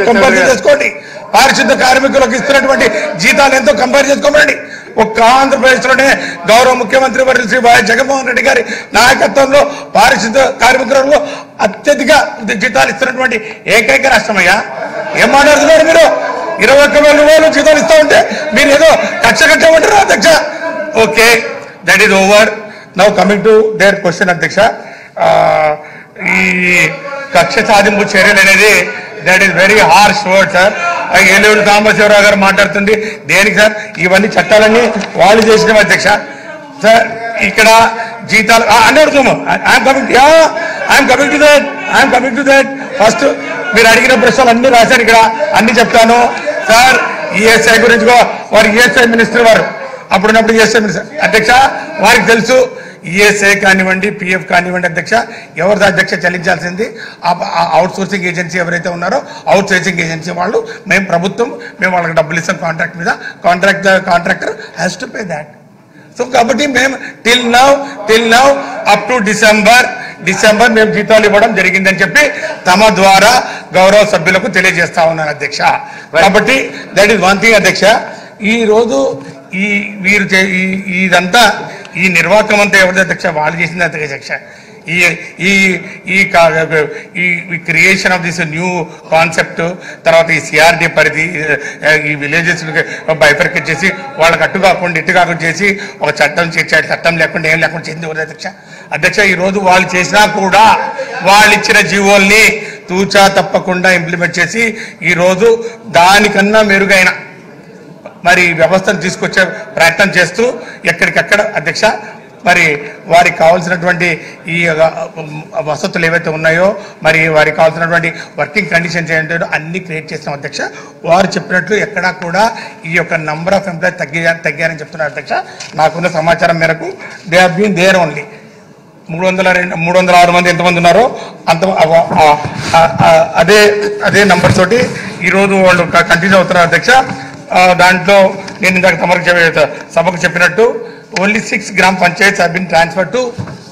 Compare చేసుకోండి పారిశుద్ధ కార్మికులకు ఇస్తున్నటువంటి జీతాలు ఎంతో కంపేర్ చేసుకోమండి ఒక్క ఆంధ్రప్రదేశ్లోనే గౌరవ ముఖ్యమంత్రి వర్యులు శ్రీ వైఎస్ జగన్మోహన్ రెడ్డి గారి నాయకత్వంలో పారిశుద్ధ కార్మికులలో అత్యధిక జీతాలు ఇస్తున్నటువంటి ఏకైక రాష్ట్రమయ్యా ఏం మాట్లాడుతున్నారు మీరు ఇరవై ఒక్క వేల రూపాయలు జీతాలు ఇస్తా ఉంటే మీరు ఏదో కక్ష కట్టమంటారు అధ్యక్ష okay that is over now coming to there question అధ్యక్ష ఆ, ఈ కక్ష సాధింపు చర్యలు అనేది that is very harsh word sir Eluru Sambasivarao గారు మాట్లాడుతుంది దేనికి సార్ ఇవన్నీ చట్టాలన్నీ వాళ్ళు చేసిన అధ్యక్ష సార్ ఇక్కడ జీతాలు అని అడుగుతాము I'm coming I'm coming to that I'm coming to that first మీరు అడిగిన ప్రశ్నలు అన్ని రాశారు ఇక్కడ అన్ని చెప్తాను సార్ ఈఎస్ఐ గురించి కూడా వారు ఈఎస్ఐ మినిస్టర్ వారు అప్పుడున్నప్పుడు ఈఎస్ఐ మినిస్టర్ అధ్యక్ష వారికి తెలుసు ఈఎస్ఐ కానివ్వండి పిఎఫ్ కానివ్వండి అధ్యక్ష ఎవరిది అధ్యక్ష చెల్లించాల్సింది అవుట్ సోర్సింగ్ ఏజెన్సీ ఎవరైతే ఉన్నారో అవుట్ సోర్సింగ్ ఏజెన్సీ వాళ్ళు మేము ప్రభుత్వం మేము వాళ్ళకి డబ్బులు ఇస్తాం కాంట్రాక్ట్ మీద contract contractor has to pay that so కాబట్టి మేము till now till now up to December December మేము జీతాలు ఇవ్వడం జరిగిందని చెప్పి తమ ద్వారా గౌరవ సభ్యులకు తెలియజేస్తా ఉన్నాను అధ్యక్ష కాబట్టి దట్ ఈస్ వన్ థింగ్ అధ్యక్ష ఈ రోజు ఈ వీరు చే- ఈ- ఇదంతా ఈ నిర్వాహకం అంతా ఎవరిది అధ్యక్ష వాళ్ళు చేసింది అధ్యక్ష ఈ ఈ ఈ కా- ఈ creation of this new concept తర్వాత ఈ సిఆర్డి పరిధి ఈ విలేజెస్ బైఫర్కేట్ చేసి వాళ్ళకి అట్టు కాకుండా ఇటు కాకుండా చేసి ఒక చట్టం చేసే చట్టం లేకుండా ఏం లేకుండా చేసింది ఎవరు అధ్యక్ష అధ్యక్ష ఈ రోజు వాళ్ళు చేసినా కూడా వాళ్ళు ఇచ్చిన జీవోల్ని తూచా తప్పకుండా ఇంప్లిమెంట్ చేసి ఈ రోజు దానికన్నా మెరుగైన మరి వ్యవస్థను తీసుకొచ్చే ప్రయత్నం చేస్తూ ఎక్కడికక్కడ అధ్యక్ష మరి వారికి కావాల్సినటువంటి ఈ ఆ, వసతులు ఏవైతే ఉన్నాయో మరి వారికి కావాల్సినటువంటి వర్కింగ్ కండిషన్స్ ఏంటో అన్ని క్రియేట్ చేస్తాం అధ్యక్ష వారు చెప్పినట్లు ఎక్కడా కూడా ఈ యొక్క నంబర్ ఆఫ్ ఎంప్లాయ్ తగ్గా తగ్గారని చెప్తున్నారు అధ్యక్ష నాకున్న సమాచారం మేరకు they have been there only మూడు వందల రెండు మూడు వందల ఆరు మంది ఎంతమంది ఉన్నారో అంత ఆ- ఆ- ఆ- ఆ- అదే అదే నంబర్ తోటి ఈరోజు వాళ్ళు కంటిన్యూ అవుతున్నారు అధ్యక్ష ఆ, దాంట్లో నేను ఇందాక తమరికి చెప్ప- సభకు చెప్పినట్టు ఓన్లీ సిక్స్ గ్రామ panchayat have been transfer to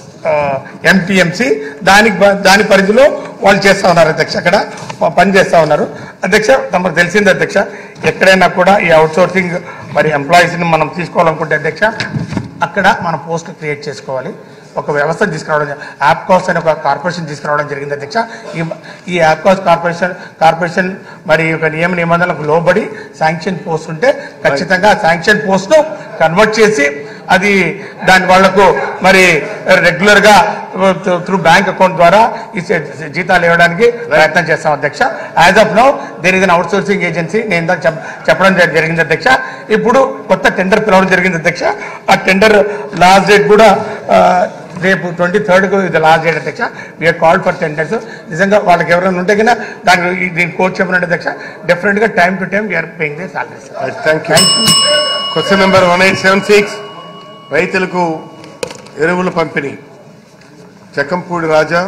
MPMC దానికి బ- దాని పరిధిలో వాళ్ళు చేస్తా ఉన్నారు అధ్యక్ష అక్కడ ప- పని చేస్తా ఉన్నారు అధ్యక్ష తమకు తెలిసింది అధ్యక్ష ఎక్కడైనా కూడా ఈ అవుట్ సోర్సింగ్ మరి ఎంప్లాయీస్ని మనం తీసుకోవాలనుకుంటే అధ్యక్ష అక్కడ మన పోస్ట్ క్రియేట్ చేసుకోవాలి ఒక వ్యవస్థ తీసుకురావడం జ- యాప్ కాస్ట్ అనే ఒక కార్పొరేషన్ తీసుకురావడం జరిగింది అధ్యక్ష ఈ ఈ యాప్ కాస్ట్ కార్పొరేషన్ కార్పొరేషన్ మరి ఒక నియమ నిబంధనలకు లోబడి శాంక్షన్ పోస్ట్ ఉంటే ఖచ్చితంగా శాంక్షన్ పోస్ట్ను కన్వర్ట్ చేసి అది దాని వాళ్లకు మరి రెగ్యులర్ గా త్రూ బ్యాంక్ అకౌంట్ ద్వారా ఈ జీ- జీతాలు ఇవ్వడానికి ప్రయత్నం చేస్తాం అధ్యక్ష as of now there is an outsourcing agency నేను ఇందాక చెప్- చెప్పడం జరి- జరిగింది అధ్యక్ష ఇప్పుడు కొత్త టెండర్ పిలవడం జరిగింది అధ్యక్ష ఆ టెండర్ లాస్ట్ డేట్ కూడా ఆ, రేపు ట్వంటీ థర్డ్కు ఇది లాస్ట్ డేట్ అధ్యక్ష వీఆర్ కాల్డ్ ఫర్ టెండర్స్ నిజంగా వాళ్ళకి ఎవరైనా ఉంటే కన్నా దానికి దీని కోచ్ చెప్పినట్టు అధ్యక్ష డెఫినెట్ గా time to time we are paying the salaries thank you question number one eight seven six రైతులకు ఎరువుల పంపిణీ చక్కంపూడి రాజా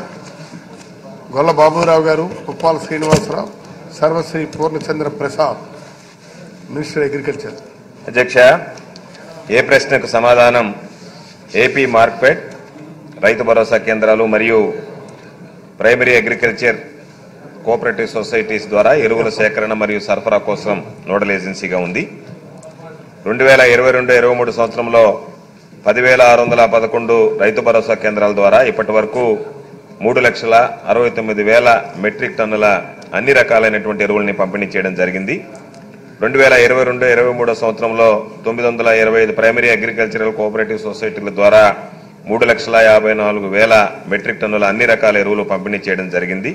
గొల్ల బాబురావు గారు ఉప్పాల శ్రీనివాసరావు సర్వశ్రీ పూర్ణచంద్ర ప్రసాద్ మినిస్టర్ అగ్రికల్చర్ అధ్యక్ష ఏ ప్రశ్నకు సమాధానం ఏపీ మార్క్ఫెడ్ రైతు భరోసా కేంద్రాలు మరియు ప్రైమరీ అగ్రికల్చర్ కోఆపరేటివ్ సొసైటీస్ ద్వారా ఎరువుల సేకరణ మరియు సరఫరా కోసం నోడల్ ఏజెన్సీగా ఉంది రెండు వేల ఇరవై రెండు ఇరవై మూడు సంవత్సరంలో పదివేల ఆరు వందల పదకొండు రైతు భరోసా కేంద్రాల ద్వారా ఇప్పటి వరకు మూడు లక్షల అరవై తొమ్మిది వేల మెట్రిక్ టన్నుల అన్ని రకాలైనటువంటి ఎరువుల్ని పంపిణీ చేయడం జరిగింది రెండు వేల ఇరవై రెండు ఇరవై మూడో సంవత్సరంలో తొమ్మిది వందల ఇరవై ఐదు ప్రైమరీ అగ్రికల్చరల్ కోఆపరేటివ్ సొసైటీల ద్వారా మూడు లక్షల యాభై నాలుగు వేల మెట్రిక్ టన్నుల అన్ని రకాల ఎరువులు పంపిణీ చేయడం జరిగింది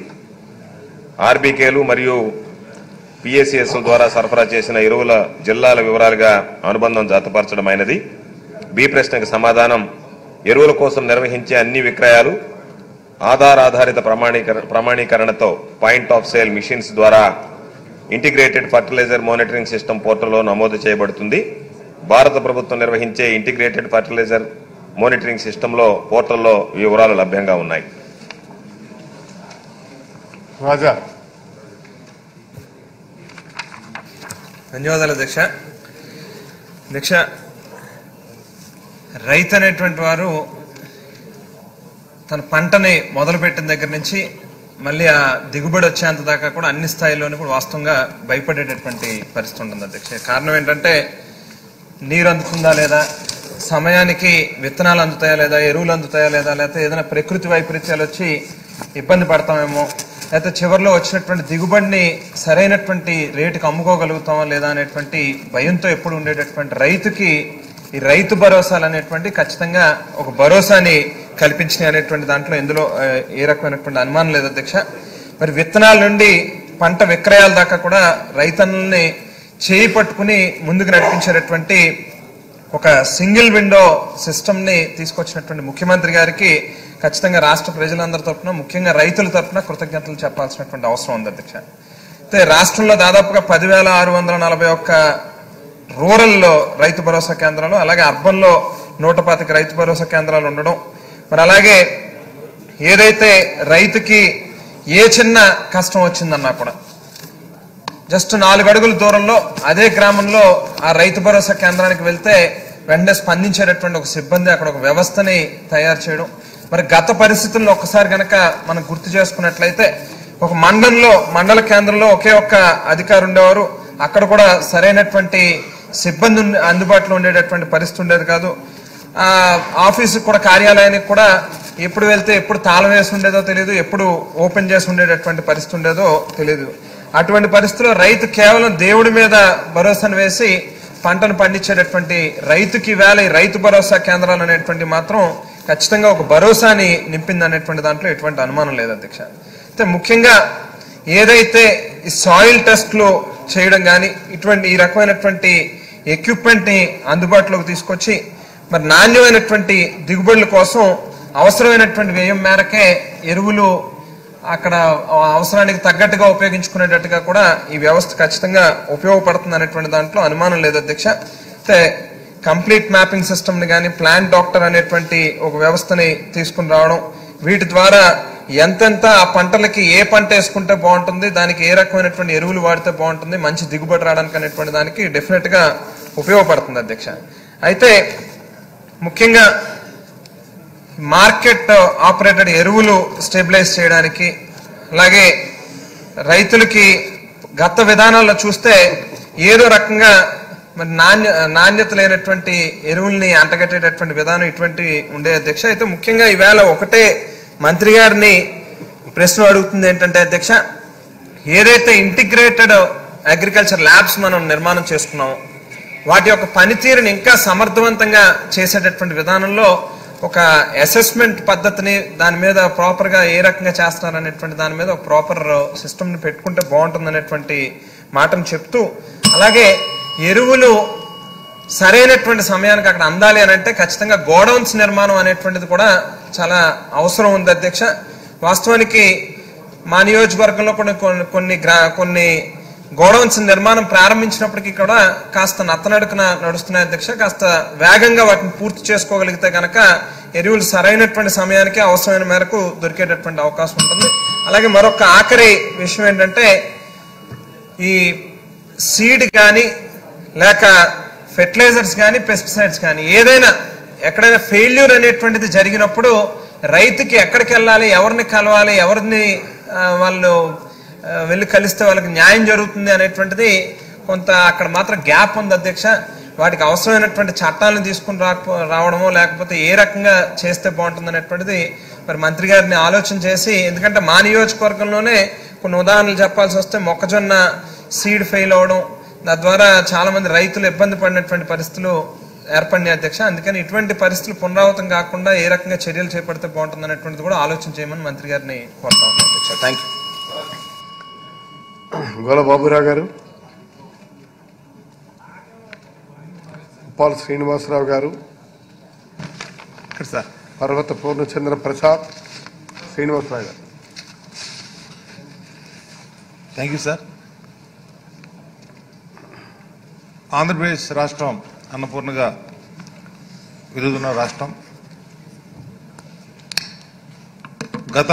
ఆర్బీకేలు మరియు పిఎస్సిఎస్ ద్వారా సరఫరా చేసిన ఎరువుల జిల్లాల వివరాలుగా అనుబంధం జతపరచడమైనది బి ప్రశ్నకు సమాధానం ఎరువుల కోసం నిర్వహించే అన్ని విక్రయాలు ఆధార్ ఆధారిత ప్రమాణీకర ప్రమాణీకరణతో పాయింట్ ఆఫ్ సేల్ మిషన్స్ ద్వారా ఇంటిగ్రేటెడ్ ఫర్టిలైజర్ మానిటరింగ్ సిస్టమ్ పోర్టల్లో నమోదు చేయబడుతుంది భారత ప్రభుత్వం నిర్వహించే ఇంటిగ్రేటెడ్ ఫర్టిలైజర్ మానిటరింగ్ సిస్టంలో పోర్టల్లో ఈ వివరాలు లభ్యంగా ఉన్నాయి రాజా ధన్యవాదాలు అధ్యక్ష అధ్యక్ష రైతు అనేటువంటి వారు తన పంటని మొదలుపెట్టిన దగ్గర నుంచి మళ్ళీ ఆ దిగుబడి వచ్చేంత దాకా కూడా అన్ని స్థాయిలోనూ కూడా వాస్తవంగా భయపడేటటువంటి పరిస్థితి ఉంటుంది అధ్యక్ష కారణం ఏంటంటే నీరు అందుతుందా లేదా సమయానికి విత్తనాలు అందుతాయా లేదా ఎరువులు అందుతాయా లేదా లేకపోతే ఏదైనా ప్రకృతి వైపరీత్యాలు వచ్చి ఇబ్బంది పడతామేమో లేకపోతే చివరిలో వచ్చినటువంటి దిగుబడిని సరైనటువంటి రేటుకి అమ్ముకోగలుగుతామా లేదా అనేటువంటి భయంతో ఎప్పుడు ఉండేటటువంటి రైతుకి ఈ రైతు భరోసాలు అనేటువంటి ఖచ్చితంగా ఒక భరోసాని కల్పించినాయి అనేటువంటి దాంట్లో ఎందులో ఆ, ఏ రకమైనటువంటి అనుమానం లేదు అధ్యక్ష మరి విత్తనాల నుండి పంట విక్రయాల దాకా కూడా రైతన్నల్ని చేయి పట్టుకుని ముందుకు నడిపించేటటువంటి ఒక సింగిల్ విండో సిస్టమ్ ని తీసుకొచ్చినటువంటి ముఖ్యమంత్రి గారికి ఖచ్చితంగా రాష్ట్ర ప్రజలందరి తరపున ముఖ్యంగా రైతుల తరపున కృతజ్ఞతలు చెప్పాల్సినటువంటి అవసరం ఉంది అధ్యక్ష అయితే రాష్ట్రంలో దాదాపుగా పదివేల ఆరు వందల నలభై ఒక్క రూరల్లో రైతు భరోసా కేంద్రాలు అలాగే అర్బన్ లో నూట పాతిక రైతు భరోసా కేంద్రాలు ఉండడం మరి అలాగే ఏదైతే రైతుకి ఏ చిన్న కష్టం వచ్చిందన్నా కూడా జస్ట్ నాలుగు అడుగుల దూరంలో అదే గ్రామంలో ఆ రైతు భరోసా కేంద్రానికి వెళ్తే వెంటనే స్పందించేటటువంటి ఒక సిబ్బంది అక్కడ ఒక వ్యవస్థని తయారు చేయడం మరి గత పరిస్థితుల్లో ఒక్కసారి గనక మనం గుర్తు చేసుకున్నట్లయితే ఒక మండలంలో మండల కేంద్రంలో ఒకే ఒక్క అధికారి ఉండేవారు అక్కడ కూడా సరైనటువంటి సిబ్బంది ఉండే- అందుబాటులో ఉండేటటువంటి పరిస్థితి ఉండేది కాదు ఆ ఆఫీసు కూడా కార్యాలయానికి కూడా ఎప్పుడు వెళ్తే ఎప్పుడు తాళం వేసి ఉండేదో తెలియదు ఎప్పుడు ఓపెన్ చేసి ఉండేటటువంటి పరిస్థితి ఉండేదో తెలియదు అటువంటి పరిస్థితిలో రైతు కేవలం దేవుడి మీద భరోసాను వేసి పంటను పండించేటటువంటి రైతుకి వేళ ఈ రైతు భరోసా కేంద్రాలు అనేటువంటి మాత్రం ఖచ్చితంగా ఒక భరోసాని నింపింది అనేటువంటి దాంట్లో ఎటువంటి అనుమానం లేదు అధ్యక్ష అయితే ముఖ్యంగా ఏదైతే ఈ సాయిల్ టెస్ట్లు చేయడం కానీ ఇటువంటి ఈ రకమైనటువంటి ఎక్విప్మెంట్ ని అందుబాటులోకి తీసుకొచ్చి మరి నాణ్యమైనటువంటి దిగుబడుల కోసం అవసరమైనటువంటి వ్యయం మేరకే ఎరువులు అక్కడ అవసరానికి తగ్గట్టుగా ఉపయోగించుకునేటట్టుగా కూడా ఈ వ్యవస్థ ఖచ్చితంగా ఉపయోగపడుతుంది అనేటువంటి దాంట్లో అనుమానం లేదు అధ్యక్ష అయితే కంప్లీట్ మ్యాపింగ్ సిస్టమ్ ని కానీ ప్లాంట్ డాక్టర్ అనేటువంటి ఒక వ్యవస్థని తీసుకుని రావడం వీటి ద్వారా ఎంతెంత ఆ పంటలకి ఏ పంట వేసుకుంటే బాగుంటుంది దానికి ఏ రకమైనటువంటి ఎరువులు వాడితే బాగుంటుంది మంచి దిగుబడి రావడానికి అనేటువంటి దానికి డెఫినెట్ గా ఉపయోగపడుతుంది అధ్యక్ష అయితే ముఖ్యంగా మార్కెట్ ఆపరేటెడ్ ఎరువులు స్టెబిలైజ్ చేయడానికి అలాగే రైతులకి గత విధానాల్లో చూస్తే ఏదో రకంగా మరి నాణ్య నాణ్యత లేనటువంటి ఎరువుల్ని అంటగట్టేటటువంటి విధానం ఇటువంటి ఉండే అధ్యక్ష అయితే ముఖ్యంగా ఈవేళ ఒకటే మంత్రి గారిని ప్రశ్న అడుగుతుంది ఏంటంటే అధ్యక్ష ఏదైతే ఇంటిగ్రేటెడ్ అగ్రికల్చర్ ల్యాబ్స్ మనం నిర్మాణం చేసుకున్నామో వాటి యొక్క పనితీరుని ఇంకా సమర్థవంతంగా చేసేటటువంటి విధానంలో ఒక అసెస్మెంట్ పద్ధతిని దాని మీద ప్రాపర్ గా ఏ రకంగా చేస్తున్నారు అనేటువంటి దాని మీద ఒక ప్రాపర్ సిస్టమ్ ని పెట్టుకుంటే బాగుంటుంది అనేటువంటి మాటను చెప్తూ అలాగే ఎరువులు సరైనటువంటి సమయానికి అక్కడ అందాలి అని అంటే ఖచ్చితంగా గోడౌన్స్ నిర్మాణం అనేటువంటిది కూడా చాలా అవసరం ఉంది అధ్యక్ష వాస్తవానికి మా నియోజకవర్గంలో కొన్ని కొన్ని కొన్ని గ్రా కొన్ని గోడౌన్స్ నిర్మాణం ప్రారంభించినప్పటికీ కూడా కాస్త నత్తనడుకున నడుస్తున్నాయి అధ్యక్ష కాస్త వేగంగా వాటిని పూర్తి చేసుకోగలిగితే కనుక ఎరువులు సరైనటువంటి సమయానికి అవసరమైన మేరకు దొరికేటటువంటి అవకాశం ఉంటుంది అలాగే మరొక ఆఖరి విషయం ఏంటంటే ఈ సీడ్ కానీ లేక ఫెర్టిలైజర్స్ కానీ పెస్టిసైడ్స్ కానీ ఏదైనా ఎక్కడైనా ఫెయిల్యూర్ అనేటువంటిది జరిగినప్పుడు రైతుకి ఎక్కడికి వెళ్ళాలి ఎవరిని కలవాలి ఎవరిని ఆ, వాళ్ళు ఆ, వెళ్ళి కలిస్తే వాళ్ళకి న్యాయం జరుగుతుంది అనేటువంటిది కొంత అక్కడ మాత్రం గ్యాప్ ఉంది అధ్యక్ష వాటికి అవసరమైనటువంటి చట్టాలను తీసుకుని రాకపో రావడమో లేకపోతే ఏ రకంగా చేస్తే బాగుంటుంది అనేటువంటిది మరి మంత్రి గారిని ఆలోచన చేసి ఎందుకంటే మా నియోజకవర్గంలోనే కొన్ని ఉదాహరణలు చెప్పాల్సి వస్తే మొక్కజొన్న సీడ్ ఫెయిల్ అవడం తద్వారా చాలా మంది రైతులు ఇబ్బంది పడినటువంటి పరిస్థితులు ఏర్పడినాయి అధ్యక్ష అందుకని ఇటువంటి పరిస్థితులు పునరావృతం కాకుండా ఏ రకంగా చర్యలు చేపడితే బాగుంటుంది అనేటువంటిది కూడా ఆలోచన చేయమని మంత్రి గారిని కోరుతా ఉన్నాను అధ్యక్ష థ్యాంక్ యూ గోల బాబురావు గారు ఉప్పాల శ్రీనివాసరావు గారు ఇక్కడ సార్ పర్వత పూర్ణచంద్ర ప్రసాద్ శ్రీనివాసరావు గారు థ్యాంక్ యూ సార్ ఆంధ్రప్రదేశ్ రాష్ట్రం అన్నపూర్ణగా వెలుగుతున్న రాష్ట్రం గత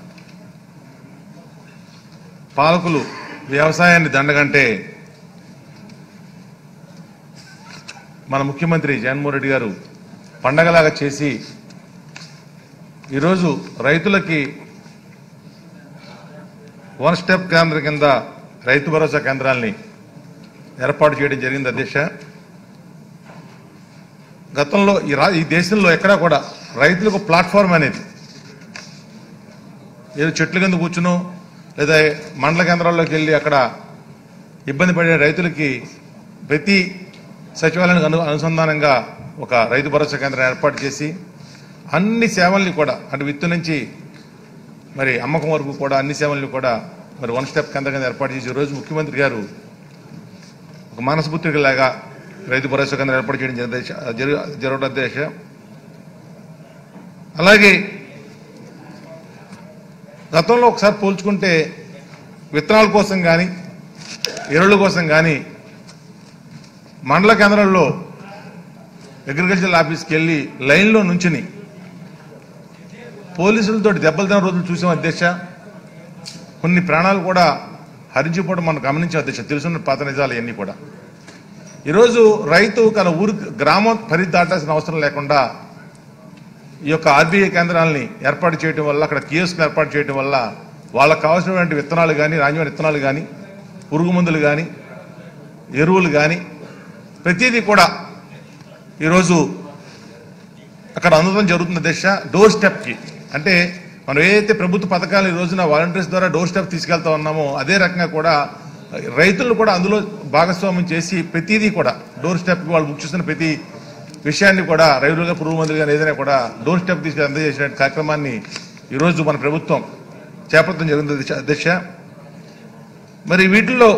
పాలకులు వ్యవసాయాన్ని దండగంటే మన ముఖ్యమంత్రి జగన్మోహన్ రెడ్డి గారు పండగలాగా చేసి ఈరోజు రైతులకి వన్ స్టెప్ కేంద్ర కింద రైతు భరోసా కేంద్రాల్ని ఏర్పాటు చేయడం జరిగింది అధ్యక్ష గతంలో ఈ రా ఈ దేశంలో ఎక్కడా కూడా రైతులకు ప్లాట్ఫామ్ అనేది ఏదో చెట్ల కింద కూర్చునో లేదా మండల కేంద్రాల్లోకి వెళ్ళి అక్కడ ఇబ్బంది పడే రైతులకి ప్రతి సచివాలయానికి అను అనుసంధానంగా ఒక రైతు భరోసా కేంద్రం ఏర్పాటు చేసి అన్ని సేవల్ని కూడా అంటే విత్తు నుంచి మరి అమ్మకం వరకు కూడా అన్ని సేవల్ని కూడా మరి వన్ స్టెప్ కింద కింద ఏర్పాటు చేసి ఈరోజు ముఖ్యమంత్రి గారు ఒక మానసపుత్రికలాగా రైతు భరోసా కేంద్రం ఏర్పాటు చేయడం జరిగిన జరు- జరగడం దేశ అలాగే గతంలో ఒకసారి పోల్చుకుంటే విత్తనాల కోసం కానీ ఎరువుల కోసం కానీ మండల కేంద్రాల్లో అగ్రికల్చర్ ఆఫీస్కి వెళ్ళి లైన్లో నుంచుని పోలీసులతో దెబ్బలు తిన రోజులు చూసాం అధ్యక్ష కొన్ని ప్రాణాలు కూడా హరించిపోవడం మనం గమనించాం అధ్యక్ష తెలుసున్న పాత నిజాలు ఇవన్నీ కూడా ఈరోజు రైతు తన ఊరు గ్రామం పరిధి దాటాల్సిన అవసరం లేకుండా ఈ యొక్క ఆర్బీఐ కేంద్రాలని ఏర్పాటు చేయడం వల్ల అక్కడ కియోస్క్ ఏర్పాటు చేయడం వల్ల వాళ్ళకు కావాల్సినటువంటి విత్తనాలు కానీ నాణ్యమైన విత్తనాలు కానీ పురుగు మందులు కానీ ఎరువులు కానీ ప్రతిదీ కూడా ఈరోజు అక్కడ అందడం జరుగుతున్న దశ డోర్ స్టెప్కి అంటే మనం ఏదైతే ప్రభుత్వ పథకాలు ఈ రోజున వాలంటీర్స్ ద్వారా డోర్ స్టెప్ తీసుకెళ్తా ఉన్నామో అదే రకంగా కూడా రైతులను కూడా అందులో భాగస్వామ్యం చేసి ప్రతిదీ కూడా డోర్ స్టెప్కి వాళ్ళు బుక్ చేస్తున్న ప్రతి విషయాన్ని కూడా రైతులుగా పురుగు మందులు కానీ ఏదైనా కూడా డోర్ స్టెప్ తీసుకెళ్ళి అందజేసిన కార్యక్రమాన్ని ఈరోజు మన ప్రభుత్వం చేపట్టడం జరిగింది దిశ దిశ మరి వీటిల్లో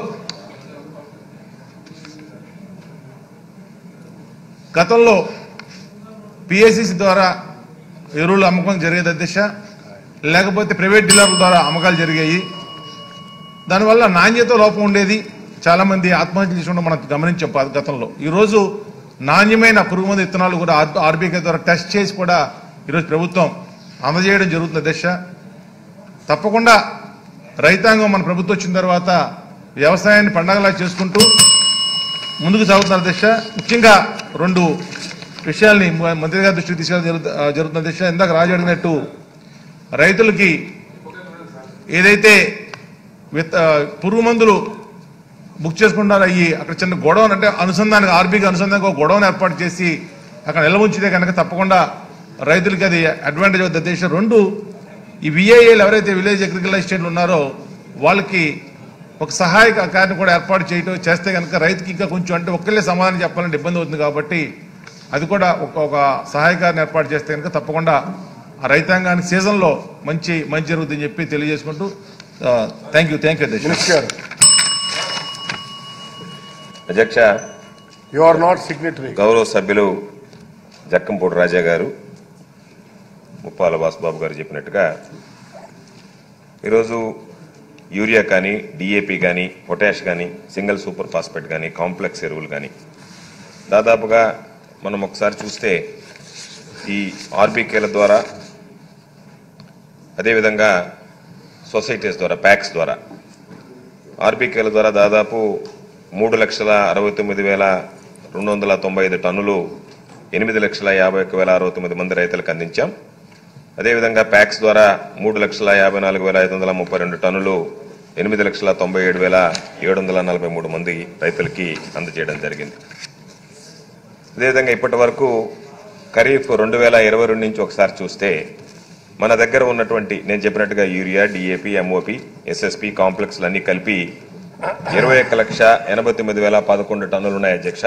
గతంలో పిఎస్సిసి ద్వారా ఎరువులు అమ్మకం జరిగేది అధ్యక్ష లేకపోతే ప్రైవేట్ డీలర్ల ద్వారా అమ్మకాలు జరిగాయి దానివల్ల నాణ్యత లోపం ఉండేది చాలా మంది ఆత్మహత్యలు చేసుకోవడం మనం గమనించాం పా- గతంలో ఈరోజు నాణ్యమైన పురుగు మందు విత్తనాలు కూడా ఆర్బీఐ ద్వారా టెస్ట్ చేసి కూడా ఈరోజు ప్రభుత్వం అందజేయడం జరుగుతుంది అధ్యక్ష తప్పకుండా రైతాంగం మన ప్రభుత్వం వచ్చిన తర్వాత వ్యవసాయాన్ని పండగలా చేసుకుంటూ ముందుకు సాగుతున్నారు దిశ ముఖ్యంగా రెండు విషయాల్ని మ- మంత్రి గారి దృష్టికి తీసుకెళ్ళడం జరుగు- ఆ, జరుగుతున్న దిశ ఇందాక రాజు అడిగినట్టు రైతులకి ఏదైతే విత్ ఆ, పురుగు మందులు బుక్ చేసుకుంటారో అయ్యి అక్కడ చిన్న గొడవను అంటే అనుసంధానం ఆర్బీకి అనుసంధానంగా ఒక గొడవను ఏర్పాటు చేసి అక్కడ నిల్వ ఉంచితే కనుక తప్పకుండా రైతులకి అది అడ్వాంటేజ్ అవుతుంది దేశం రెండు ఈ విఐఏలు ఎవరైతే విలేజ్ అగ్రికల్చర్ ఎస్టేట్లు ఉన్నారో వాళ్ళకి ఒక సహాయక కార్యం కూడా ఏర్పాటు చేయటం చేస్తే కనుక రైతుకి ఇంకా కొంచెం అంటే ఒక్కళ్ళే సమాధానం చెప్పాలంటే ఇబ్బంది అవుతుంది కాబట్టి అది కూడా ఒక ఒక సహాయకారిని ఏర్పాటు చేస్తే కనుక తప్పకుండా ఆ రైతాంగానికి సీజన్లో మంచి మంచి జరుగుతుందని చెప్పి తెలియజేసుకుంటూ థ్యాంక్ యూ థ్యాంక్ యూ అధ్యక్ష మినిస్టర్ గారు అధ్యక్ష యు ఆర్ నాట్ సిగ్నేటరీ గౌరవ సభ్యులు జక్కంపూడి రాజా గారు ముప్పాల వాసుబాబు గారు చెప్పినట్టుగా ఈరోజు యూరియా కానీ డిఏపి కానీ పొటాష్ కానీ సింగిల్ సూపర్ ఫాస్ఫేట్ కానీ కాంప్లెక్స్ ఎరువులు కానీ దాదాపుగా మనం ఒకసారి చూస్తే ఈ ఆర్బీకేల ద్వారా అదేవిధంగా సొసైటీస్ ద్వారా ప్యాక్స్ ద్వారా ఆర్బీకేల ద్వారా దాదాపు మూడు లక్షల అరవై తొమ్మిది వేల రెండు వందల తొంభై ఐదు టన్నులు ఎనిమిది లక్షల యాభై ఒక్క వేల అరవై తొమ్మిది మంది రైతులకు అందించాం అదేవిధంగా ప్యాక్స్ ద్వారా మూడు లక్షల యాభై నాలుగు వేల ఐదు వందల ముప్పై రెండు టన్నులు ఎనిమిది లక్షల తొంభై ఏడు వేల ఏడు వందల నలభై మూడు మంది రైతులకి అందజేయడం జరిగింది అదేవిధంగా ఇప్పటి వరకు ఖరీఫ్ రెండు వేల ఇరవై రెండు నుంచి ఒకసారి చూస్తే మన దగ్గర ఉన్నటువంటి నేను చెప్పినట్టుగా యూరియా డిఏపి ఎంఓపి ఎస్ఎస్పి కాంప్లెక్స్లు అన్ని కలిపి ఇరవై ఒక్క లక్ష ఎనభై తొమ్మిది వేల పదకొండు టన్నులు ఉన్నాయి అధ్యక్ష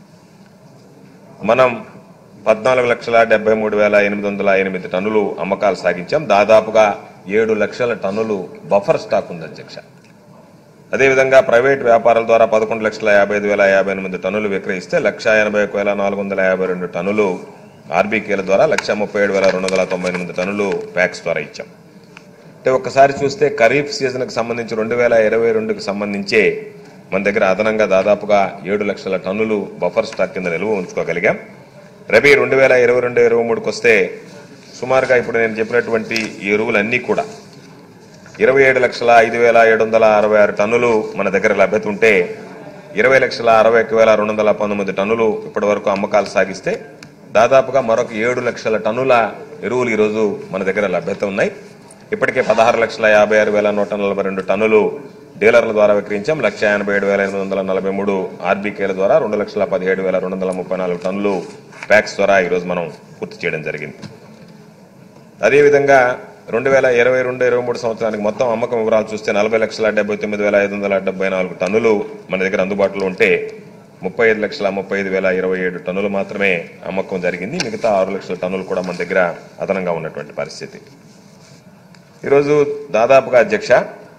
మనం పద్నాలుగు లక్షల డెబ్బై మూడు వేల ఎనిమిది వందల ఎనిమిది టన్నులు అమ్మకాలు సాగించాం దాదాపుగా ఏడు లక్షల టన్నులు బఫర్ స్టాక్ ఉంది అధ్యక్ష అదేవిధంగా ప్రైవేట్ వ్యాపారాల ద్వారా పదకొండు లక్షల యాభై ఐదు వేల యాభై ఎనిమిది టన్నులు విక్రయిస్తే లక్ష ఎనభై ఒక వేల నాలుగు వందల యాభై రెండు టన్నులు ఆర్బీకేల ద్వారా లక్ష ముప్పై ఏడు వేల రెండు వందల తొంభై ఎనిమిది టన్నులు ప్యాక్స్ ద్వారా ఇచ్చాం అంటే ఒక్కసారి చూస్తే ఖరీఫ్ సీజన్కి సంబంధించి రెండు వేల ఇరవై రెండుకి సంబంధించే మన దగ్గర అదనంగా దాదాపుగా ఏడు లక్షల టన్నులు బఫర్ స్టాక్ కింద నిల్వ ఉంచుకోగలిగాం రబీ రెండు వేల ఇరవై రెండు ఇరవై మూడుకి వస్తే సుమారుగా ఇప్పుడు నేను చెప్పినటువంటి ఈ ఎరువులన్నీ కూడా ఇరవై ఏడు లక్షల ఐదు వేల ఏడు వందల అరవై ఆరు టన్నులు మన దగ్గర లభ్యత ఉంటే ఇరవై లక్షల అరవై ఒక్క వేల రెండు వందల పంతొమ్మిది టన్నులు ఇప్పటి వరకు అమ్మకాలు సాగిస్తే దాదాపుగా మరొక ఏడు లక్షల టన్నుల ఎరువులు ఈరోజు మన దగ్గర లభ్యత ఉన్నాయి ఇప్పటికే పదహారు లక్షల యాభై ఆరు వేల నూట నలభై రెండు టన్నులు డీలర్ల ద్వారా విక్రయించాం లక్ష ఎనభై ఏడు వేల ఎనిమిది వందల నలభై మూడు ఆర్బీకేల ద్వారా రెండు లక్షల పదిహేడు వేల రెండు వందల ముప్పై నాలుగు టన్నులు ప్యాక్స్ ద్వారా ఈరోజు మనం పూర్తి చేయడం జరిగింది అదేవిధంగా రెండు వేల ఇరవై రెండు ఇరవై మూడు సంవత్సరానికి మొత్తం అమ్మకం వివరాలు చూస్తే నలభై లక్షల డెబ్బై తొమ్మిది వేల ఐదు వందల డెబ్బై నాలుగు టన్నులు మన దగ్గర అందుబాటులో ఉంటే ముప్పై ఐదు లక్షల ముప్పై ఐదు వేల ఇరవై ఏడు టన్నులు మాత్రమే అమ్మకం జరిగింది మిగతా ఆరు లక్షల టన్నులు కూడా మన దగ్గర అదనంగా ఉన్నటువంటి పరిస్థితి ఈరోజు దాదాపుగా అధ్యక్ష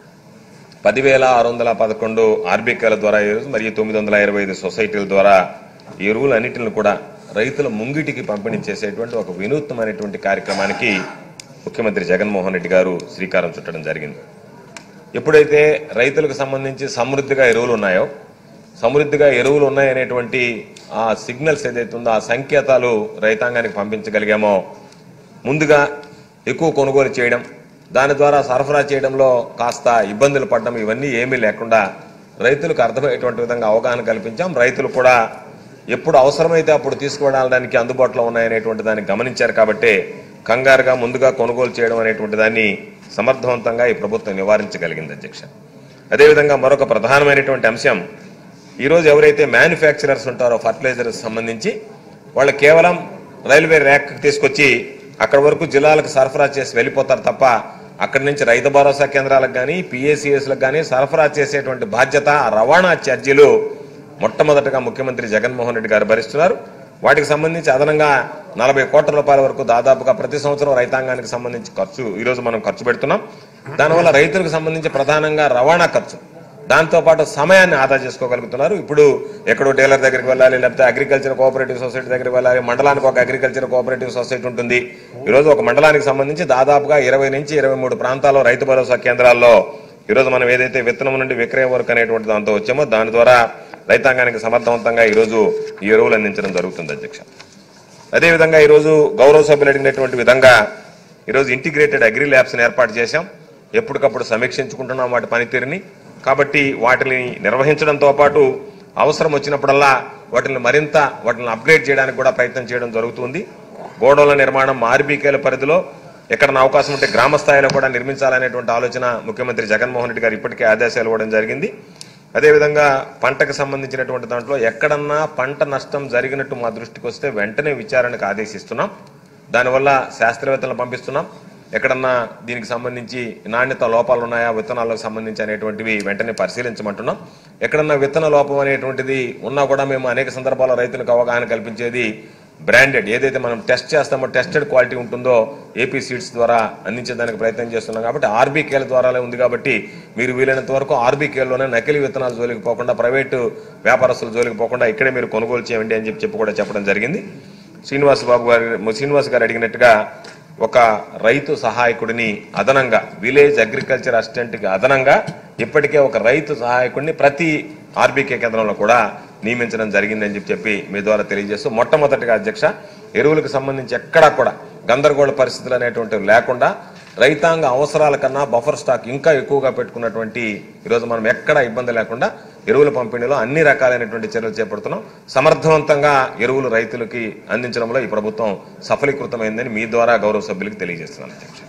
పదివేల ఆరు వందల పదకొండు ఆర్బీకేల ద్వారా ఈరోజు మరియు తొమ్మిది వందల ఇరవై ఐదు సొసైటీల ద్వారా ఈ ఎరువులన్నింటిని కూడా రైతుల ముంగిటికి పంపిణీ చేసేటువంటి ఒక వినూత్నమైనటువంటి కార్యక్రమానికి ముఖ్యమంత్రి జగన్మోహన్ రెడ్డి గారు శ్రీకారం చుట్టడం జరిగింది ఎప్పుడైతే రైతులకు సంబంధించి సమృద్ధిగా ఎరువులు ఉన్నాయో సమృద్ధిగా ఎరువులు ఉన్నాయనేటువంటి ఆ సిగ్నల్స్ ఏదైతే ఉందో ఆ సంకేతాలు రైతాంగానికి పంపించగలిగామో ముందుగా ఎక్కువ కొనుగోలు చేయడం దాని ద్వారా సరఫరా చేయడంలో కాస్త ఇబ్బందులు పడడం ఇవన్నీ ఏమీ లేకుండా రైతులకు అర్థమయ్యేటువంటి విధంగా అవగాహన కల్పించాం రైతులు కూడా ఎప్పుడు అవసరమైతే అప్పుడు తీసుకువెళ్ళడానికి అందుబాటులో ఉన్నాయనేటువంటి దాన్ని గమనించారు కాబట్టి కంగారుగా ముందుగా కొనుగోలు చేయడం అనేటువంటి దాన్ని సమర్థవంతంగా ఈ ప్రభుత్వం నివారించగలిగింది అధ్యక్ష అదేవిధంగా మరొక ప్రధానమైనటువంటి అంశం ఈరోజు ఎవరైతే మ్యానుఫ్యాక్చరర్స్ ఉంటారో ఫర్టిలైజర్స్ సంబంధించి వాళ్ళు కేవలం రైల్వే ర్యాక్ తీసుకొచ్చి అక్కడ వరకు జిల్లాలకు సరఫరా చేసి వెళ్ళిపోతారు తప్ప అక్కడి నుంచి రైతు భరోసా కేంద్రాలకు కానీ పిఏసిఎస్లకు కానీ సరఫరా చేసేటువంటి బాధ్యత ఆ రవాణా ఛార్జీలు మొట్టమొదటగా ముఖ్యమంత్రి జగన్మోహన్ రెడ్డి గారు భరిస్తున్నారు వాటికి సంబంధించి అదనంగా నలభై కోట్ల రూపాయల వరకు దాదాపుగా ప్రతి సంవత్సరం రైతాంగానికి సంబంధించి ఖర్చు ఈ రోజు మనం ఖర్చు పెడుతున్నాం దానివల్ల రైతులకు సంబంధించి ప్రధానంగా రవాణా ఖర్చు దాంతో పాటు సమయాన్ని ఆదా చేసుకోగలుగుతున్నారు ఇప్పుడు ఎక్కడో డీలర్ దగ్గరికి వెళ్ళాలి లేకపోతే అగ్రికల్చర్ కోఆపరేటివ్ సొసైటీ దగ్గరికి వెళ్ళాలి మండలానికి ఒక అగ్రికల్చర్ కోఆపరేటివ్ సొసైటీ ఉంటుంది ఈ రోజు ఒక మండలానికి సంబంధించి దాదాపుగా ఇరవై నుంచి ఇరవై మూడు ప్రాంతాల్లో రైతు భరోసా కేంద్రాల్లో ఈ రోజు మనం ఏదైతే విత్తనం నుండి విక్రయం వరకు అనేటువంటి దాంతో వచ్చామో దాని ద్వారా రైతాంగానికి సమర్థవంతంగా ఈ రోజు ఈ ఎరువులు అందించడం జరుగుతుంది అధ్యక్ష అదేవిధంగా ఈరోజు గౌరవ సభ్యులు అడిగినటువంటి విధంగా ఈరోజు ఇంటిగ్రేటెడ్ అగ్రి ల్యాబ్స్ ఏర్పాటు చేశాం ఎప్పటికప్పుడు సమీక్షించుకుంటున్నాం వాటి పనితీరుని కాబట్టి వాటిని నిర్వహించడంతో పాటు అవసరం వచ్చినప్పుడల్లా వాటిని మరింత వాటిని అప్గ్రేడ్ చేయడానికి కూడా ప్రయత్నం చేయడం జరుగుతుంది గోడౌన్ల నిర్మాణం ఆర్బీకేల పరిధిలో ఎక్కడన్నా అవకాశం ఉంటే గ్రామ స్థాయిలో కూడా నిర్మించాలనేటువంటి ఆలోచన ముఖ్యమంత్రి జగన్మోహన్ రెడ్డి గారు ఇప్పటికే ఆదేశాలు ఇవ్వడం జరిగింది అదేవిధంగా పంటకు సంబంధించినటువంటి దాంట్లో ఎక్కడన్నా పంట నష్టం జరిగినట్టు మా దృష్టికి వస్తే వెంటనే విచారణకు ఆదేశిస్తున్నాం దానివల్ల శాస్త్రవేత్తలను పంపిస్తున్నాం ఎక్కడన్నా దీనికి సంబంధించి నాణ్యత లోపాలు ఉన్నాయా విత్తనాలకు సంబంధించి అనేటువంటివి వెంటనే పరిశీలించమంటున్నాం ఎక్కడన్నా విత్తన లోపం అనేటువంటిది ఉన్నా కూడా మేము అనేక సందర్భాల్లో రైతులకు అవగాహన కల్పించేది బ్రాండెడ్ ఏదైతే మనం టెస్ట్ చేస్తామో టెస్టెడ్ క్వాలిటీ ఉంటుందో ఏపీ సీడ్స్ ద్వారా అందించేదానికి ప్రయత్నం చేస్తున్నాం కాబట్టి ఆర్బీకేల ద్వారానే ఉంది కాబట్టి మీరు వీలైనంత వరకు ఆర్బీకేల్లోనే నకిలీ విత్తనాలు జోలికి పోకుండా ప్రైవేటు వ్యాపారస్తుల జోలికి పోకుండా ఇక్కడే మీరు కొనుగోలు చేయండి అని చెప్పి చెప్పి కూడా చెప్పడం జరిగింది శ్రీనివాస్ బాబు గారు శ్రీనివాస్ గారు అడిగినట్టుగా ఒక రైతు సహాయకుడిని అదనంగా విలేజ్ అగ్రికల్చర్ అసిస్టెంట్కి అదనంగా ఇప్పటికే ఒక రైతు సహాయకుడిని ప్రతి ఆర్బీకే కేంద్రంలో కూడా నియమించడం జరిగిందని చెప్పి చెప్పి మీ ద్వారా తెలియజేస్తూ మొట్టమొదటిగా అధ్యక్ష ఎరువులకు సంబంధించి ఎక్కడా కూడా గందరగోళ పరిస్థితులు అనేటువంటివి లేకుండా రైతాంగ అవసరాల కన్నా బఫర్ స్టాక్ ఇంకా ఎక్కువగా పెట్టుకున్నటువంటి ఈరోజు మనం ఎక్కడా ఇబ్బంది లేకుండా ఎరువుల పంపిణీలో అన్ని రకాలైనటువంటి చర్యలు చేపడుతున్నాం సమర్థవంతంగా ఎరువులు రైతులకి అందించడంలో ఈ ప్రభుత్వం సఫలీకృతమైందని మీ ద్వారా గౌరవ సభ్యులకు తెలియజేస్తున్నాను అధ్యక్ష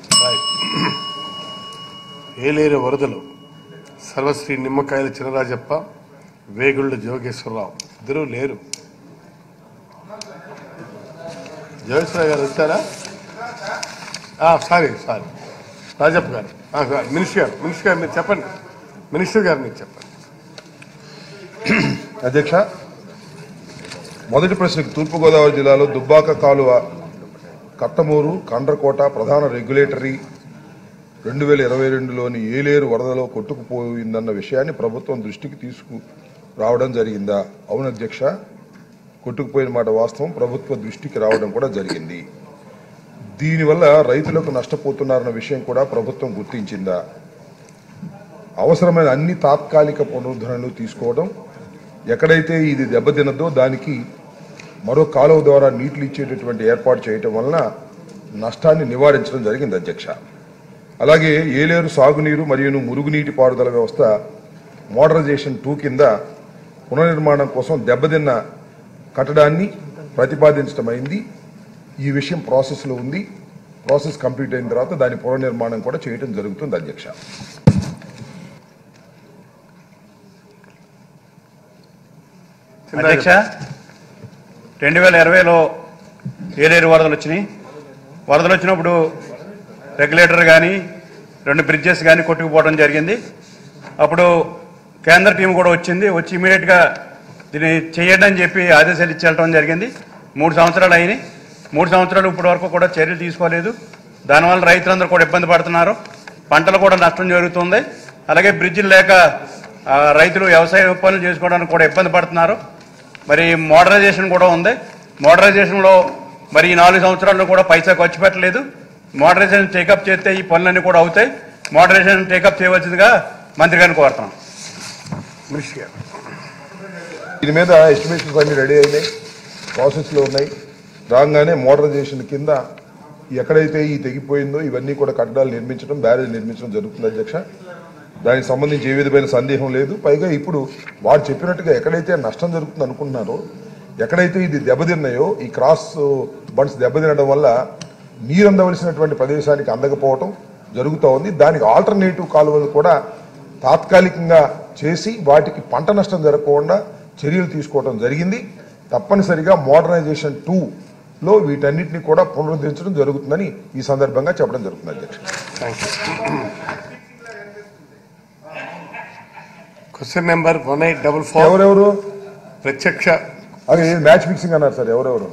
ఏలేరు వరదలు సర్వశ్రీ నిమ్మకాయల చినరాజప్ప వేగుళ్ళ జోగేశ్వరరావు ఇద్దరు లేరు జోగేశ్వరరావు గారు వచ్చారా ఆ, సారీ సారీ రాజప్ప గారు ఆ, సారీ. మినిస్టర్ గారు మినిస్టర్ గారు మీరు చెప్పండి మినిస్టర్ గారు మీరు చెప్పండి అధ్యక్ష మొదటి ప్రశ్నకు తూర్పుగోదావరి జిల్లాలో దుబ్బాక కాలువ కట్టమూరు కండ్రకోట ప్రధాన రెగ్యులేటరీ రెండు వేల ఇరవై రెండులోని ఏలేరు వరదలో కొట్టుకుపోయిందన్న విషయాన్ని ప్రభుత్వం దృష్టికి తీసుకు రావడం జరిగిందా అవును అధ్యక్ష కొట్టుకుపోయిన మాట వాస్తవం ప్రభుత్వ దృష్టికి రావడం కూడా జరిగింది దీనివల్ల రైతులకు నష్టపోతున్నారన్న విషయం కూడా ప్రభుత్వం గుర్తించిందా అవసరమైన అన్ని తాత్కాలిక పునరుద్ధరణలు తీసుకోవడం ఎక్కడైతే ఇది దెబ్బతినదో దానికి మరో కాలువ ద్వారా నీటిలు ఇచ్చేటటువంటి ఏర్పాటు చేయటం వలన నష్టాన్ని నివారించడం జరిగింది అధ్యక్ష అలాగే ఏలేరు సాగునీరు మరియు మురుగునీటి పారుదల వ్యవస్థ మోడరైజేషన్ టూ కింద పునర్నిర్మాణం కోసం దెబ్బతిన్న కట్టడాన్ని ప్రతిపాదించడం అయింది ఈ విషయం ప్రాసెస్లో ఉంది ప్రాసెస్ కంప్లీట్ అయిన తర్వాత దాని పునర్నిర్మాణం కూడా చేయడం జరుగుతుంది అధ్యక్ష అధ్యక్ష రెండు వేల ఇరవైలో ఏలేరు వరదలు వచ్చినాయి వరదలు వచ్చినప్పుడు రెగ్యులేటర్ కానీ రెండు బ్రిడ్జెస్ కానీ కొట్టుకుపోవడం జరిగింది అప్పుడు కేంద్ర టీం కూడా వచ్చింది వచ్చి ఇమీడియట్గా దీన్ని చేయడం అని చెప్పి ఆదేశాలు ఇచ్చి వెళ్ళడం జరిగింది మూడు సంవత్సరాలు అయినాయి మూడు సంవత్సరాలు ఇప్పటి వరకు కూడా చర్యలు తీసుకోలేదు దానివల్ల రైతులందరూ కూడా ఇబ్బంది పడుతున్నారు పంటలు కూడా నష్టం జరుగుతుంది అలాగే బ్రిడ్జిలు లేక ఆ, రైతులు వ్యవసాయ పనులు చేసుకోవడానికి కూడా ఇబ్బంది పడుతున్నారు మరి మోడరైజేషన్ కూడా ఉంది మోడరైజేషన్లో మరి ఈ నాలుగు సంవత్సరాల్లో కూడా పైసా ఖర్చు పెట్టలేదు మోడరైజేషన్ టేకప్ చేస్తే ఈ పనులన్నీ కూడా అవుతాయి మోడరైజేషన్ టేకప్ చేయవలసిందిగా మంత్రి గారిని కోరుతున్నాం మినిస్టర్ గారు దీని మీద ఎస్టిమేషన్స్ అన్ని రెడీ అయినాయి ప్రాసెస్లో ఉన్నాయి రాగానే మోడరైజేషన్ కింద ఎక్కడైతే ఈ తెగిపోయిందో ఇవన్నీ కూడా కట్టడాలు నిర్మించడం బ్యారేజ్ నిర్మించడం జరుగుతుంది అధ్యక్ష దానికి సంబంధించి ఏ విధమైన సందేహం లేదు పైగా ఇప్పుడు వారు చెప్పినట్టుగా ఎక్కడైతే నష్టం జరుగుతుంది అనుకుంటున్నారో ఎక్కడైతే ఇది దెబ్బతిన్నాయో ఈ క్రాస్ బండ్స్ దెబ్బతినడం వల్ల నీరు అందవలసినటువంటి ప్రదేశానికి అందకపోవటం జరుగుతూ ఉంది దానికి ఆల్టర్నేటివ్ కాలువలు కూడా తాత్కాలికంగా చేసి వాటికి పంట నష్టం జరగకుండా చర్యలు తీసుకోవడం జరిగింది తప్పనిసరిగా మోడర్నైజేషన్ టూ లో వీటన్నిటిని కూడా పునరుద్ధరించడం జరుగుతుందని ఈ సందర్భంగా చెప్పడం జరుగుతుంది అధ్యక్ష thank you question number one eight double four ఎవరెవరు ప్రత్యక్ష అదే మ్యాచ్ ఫిక్సింగ్ అన్నారు సార్ ఎవరెవరు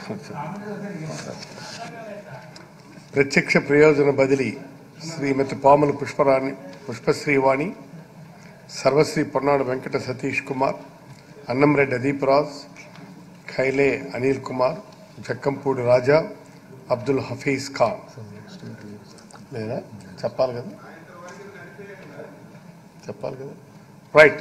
ప్రత్యక్ష ప్రయోజన బదిలీ శ్రీమతి పాముల పుష్పరాణి పుష్పశ్రీవాణి సర్వశ్రీ పొన్నాడు వెంకట సతీష్ కుమార్ అన్నంరెడ్డి అదీప్రాజ్ ఖైలే అనిల్ కుమార్ జక్కంపూడి రాజా అబ్దుల్ హఫీజ్ ఖాన్ లేదా చెప్పాలి కదా చెప్పాలి కదా రైట్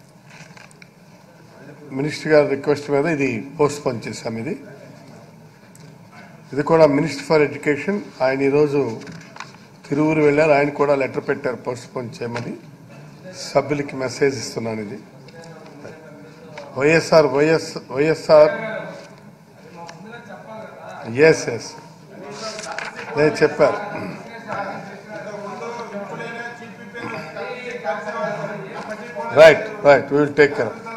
మినిస్టర్ గారి రిక్వెస్ట్ మీద ఇది పోస్ట్ పోన్ చేశాం ఇది ఇది కూడా మినిస్టర్ ఫర్ ఎడ్యుకేషన్ ఆయన ఈరోజు తిరువురు వెళ్ళారు ఆయన కూడా లెటర్ పెట్టారు పోస్ట్ పోన్ చేయమని సభ్యులకి మెసేజ్ ఇస్తున్నాను ఇది YSR YS YSR S S నేను చెప్పారు right right we will take care of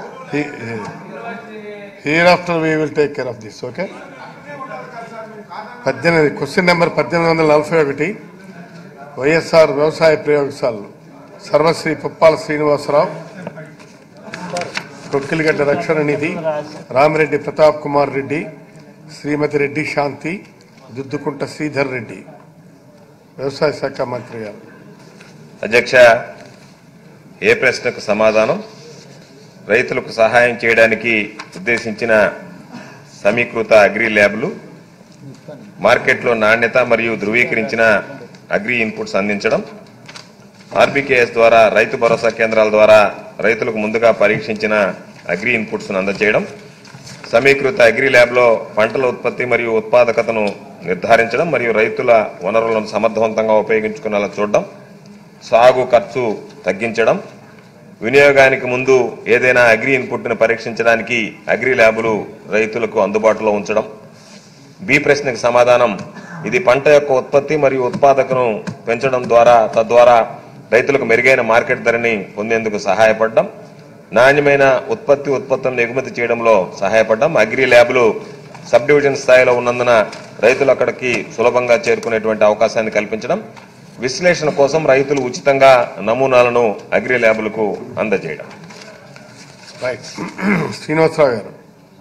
hereafter we will take care of this okay పద్దెనిమిది క్వశ్చన్ నెంబర్ పద్దెనిమిది వందల నలభై ఒకటి వైఎస్ఆర్ వ్యవసాయ ప్రయోగశాలలు సర్వశ్రీ పుప్పాల శ్రీనివాసరావు కొక్కిలిగడ్డ రక్షణ నిధి రామిరెడ్డి ప్రతాప్ కుమార్ రెడ్డి శ్రీమతి రెడ్డి శాంతి దుద్దుకుంట శ్రీధర్ రెడ్డి వ్యవసాయ శాఖ మంత్రి గారు అధ్యక్ష ఏ ప్రశ్నకు సమాధానం రైతులకు సహాయం చేయడానికి ఉద్దేశించిన సమీకృత అగ్రి ల్యాబ్లు మార్కెట్లో నాణ్యత మరియు ధృవీకరించిన అగ్రి ఇన్పుట్స్ అందించడం ఆర్బీకేఎస్ ద్వారా రైతు భరోసా కేంద్రాల ద్వారా రైతులకు ముందుగా పరీక్షించిన అగ్రి ఇన్పుట్స్ అందజేయడం సమీకృత అగ్రి ల్యాబ్లో పంటల ఉత్పత్తి మరియు ఉత్పాదకతను నిర్ధారించడం మరియు రైతుల వనరులను సమర్థవంతంగా ఉపయోగించుకునేలా చూడడం సాగు ఖర్చు తగ్గించడం వినియోగానికి ముందు ఏదైనా అగ్రి ఇన్పుట్ను పరీక్షించడానికి అగ్రి ల్యాబులు రైతులకు అందుబాటులో ఉంచడం బి ప్రశ్నకు సమాధానం ఇది పంట యొక్క ఉత్పత్తి మరియు ఉత్పాదకను పెంచడం ద్వారా తద్వారా రైతులకు మెరుగైన మార్కెట్ ధరని పొందేందుకు సహాయపడడం నాణ్యమైన ఉత్పత్తి ఉత్పత్తులను ఎగుమతి చేయడంలో సహాయపడడం అగ్రి ల్యాబ్లు సబ్ డివిజన్ స్థాయిలో ఉన్నందున రైతులు అక్కడికి సులభంగా చేరుకునేటువంటి అవకాశాన్ని కల్పించడం విశ్లేషణ కోసం రైతులు ఉచితంగా నమూనాలను అగ్రి ల్యాబులకు అందజేయడం రైట్ శ్రీనివాసరావు గారు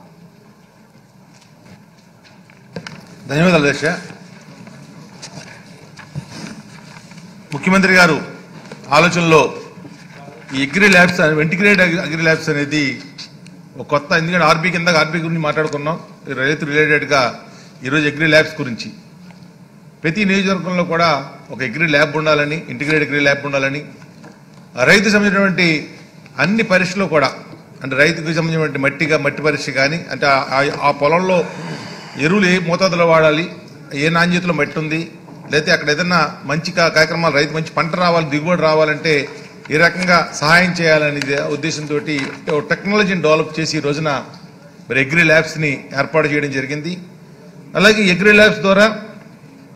ధన్యవాదాలు అధ్యక్ష ముఖ్యమంత్రి గారు ఆలోచనలో ఈ agri labs integrated agri labs అనేది ఒక కొత్త ఎందుకంటే ఆర్బీ కింద ఆర్బీ గురించి మాట్లాడుకున్నాం ఈ రైతు రిలేటెడ్గా ఈరోజు అగ్రి ల్యాబ్స్ గురించి ప్రతి నియోజకవర్గంలో కూడా ఒక అగ్రి ల్యాబ్ ఉండాలని ఇంటిగ్రేటెడ్ అగ్రి ల్యాబ్ ఉండాలని ఆ రైతు సంబంధించినటువంటి అన్ని పరీక్షలు కూడా అంటే రైతుకు సంబంధించినటువంటి మట్టిగా మట్టి పరీక్ష కానీ అంటే ఆ- ఆ- ఆ పొలంలో ఎరువులు ఏ మోతాదులో వాడాలి ఏ నాణ్యతలో మట్టి ఉంది లేకపోతే అక్కడ ఏదైనా మంచి కా- కార్యక్రమాలు రైతు మంచి పంట రావాలి దిగుబడి రావాలంటే ఏ రకంగా సహాయం చేయాలనే ఉద్దేశంతో టెక్నాలజీని డెవలప్ చేసి ఈ రోజున మరి అగ్రి ల్యాబ్స్ని ఏర్పాటు చేయడం జరిగింది అలాగే అగ్రి ల్యాబ్స్ ద్వారా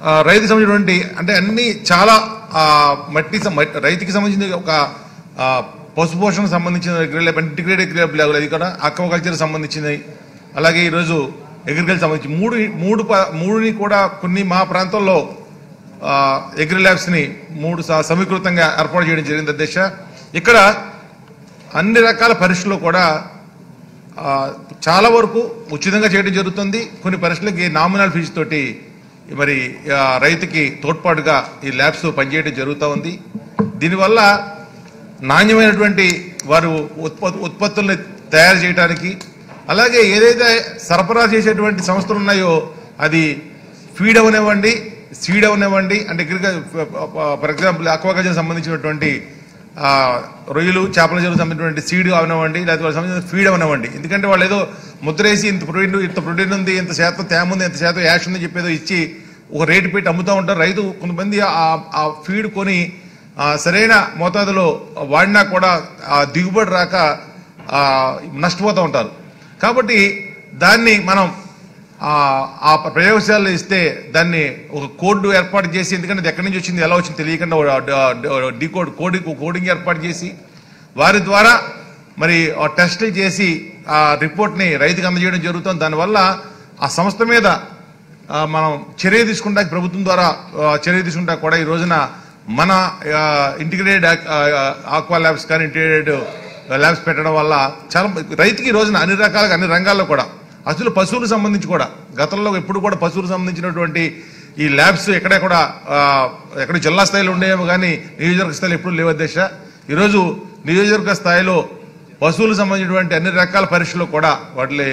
ఆ, రైతుకి సంబంధించినటువంటి అంటే అన్ని చాలా ఆ, మట్టి సం- మట్టి- రైతుకి సంబంధించిన ఒక ఆ, పశు పోషణకు సంబంధించిన ఇంటిగ్రేటెడ్ అగ్రికల్చర్ లెవెల్ అది కూడా అక్వాకల్చర్ సంబంధించినవి అలాగే ఈరోజు అగ్రికల్చర్ సంబంధించి మూడు మూడు ప- మూడుని కూడా కొన్ని మా ప్రాంతంలో అగ్రి ల్యాబ్స్ ని మూడు స- సమీకృతంగా ఏర్పాటు చేయడం జరిగింది అధ్యక్ష ఇక్కడ అన్ని రకాల పరీక్షలు కూడా ఆ, చాలా వరకు ఉచితంగా చేయడం జరుగుతుంది కొన్ని పరీక్షలకి నామినల్ ఫీజు తోటి మరి ఆ, రైతుకి తోడ్పాటుగా ఈ ల్యాబ్స్ పనిచేయడం జరుగుతూ ఉంది దీనివల్ల నాణ్యమైనటువంటి వారు ఉత్పత్తి ఉత్పత్తుల్ని తయారు చేయడానికి అలాగే ఏదైతే సరఫరా చేసేటువంటి సంస్థలు ఉన్నాయో అది ఫీడ్ అవనివ్వండి సీడ్ అవనివ్వండి అంటే ఫర్ ఎగ్జాంపుల్ అక్వాకల్చర్ సంబంధించినటువంటి ఆ, రొయ్యలు చేపల చెరువు సంబంధించినటువంటి సీడ్ అవనివ్వండి లేకపోతే వాళ్ళకి సంబంధించిన ఫీడ్ అవనివ్వండి ఎందుకంటే వాళ్ళు ఏదో ముద్రేసి ఇంత ప్రోటీన్ ఇంత ప్రోటీన్ ఉంది ఇంత శాతం తేమ ఉంది ఇంత శాతం యాష్ ఉంది చెప్పేదో ఇచ్చి ఒక రేటు పెట్టి అమ్ముతూ ఉంటారు రైతు కొంతమంది ఆ- ఆ ఫీడ్ కొని ఆ, సరైన మోతాదులో వాడినా కూడా ఆ దిగుబడి రాక ఆ, నష్టపోతూ ఉంటారు కాబట్టి దాన్ని మనం ఆ, ఆ ప్రయోగశాలలో ఇస్తే దాన్ని ఒక కోడ్ ఏర్పాటు చేసి ఎందుకంటే అది ఎక్కడి నుంచి వచ్చింది ఎలా వచ్చింది తెలియకుండా డీకోడ్ కోడింగ్ కోడింగ్ ఏర్పాటు చేసి వారి ద్వారా మరి ఆ టెస్టులు చేసి ఆ రిపోర్ట్ని రైతుకు అందజేయడం జరుగుతుంది దానివల్ల ఆ సంస్థ మీద ఆ, మనం చర్య తీసుకుంటా ప్రభుత్వం ద్వారా ఆ, చర్య తీసుకుంటా కూడా ఈ రోజున మన ఇంటిగ్రేటెడ్ ఆక్వా ల్యాబ్స్ కానీ ఇంటిగ్రేటెడ్ ల్యాబ్స్ పెట్టడం వల్ల చాలా రైతుకి ఈ రోజున అన్ని రకాలుగా అన్ని రంగాల్లో కూడా అసలు పశువులకు సంబంధించి కూడా గతంలో ఎప్పుడు కూడా పశువులకు సంబంధించినటువంటి ఈ ల్యాబ్స్ ఎక్కడ కూడా ఆ, ఎక్కడ జిల్లా స్థాయిలో ఉండేమో కానీ నియోజకవర్గ స్థాయిలో ఎప్పుడు లేవు అధ్యక్ష ఈరోజు నియోజకవర్గ స్థాయిలో పశువులకు సంబంధించినటువంటి అన్ని రకాల పరీక్షలు కూడా వాటి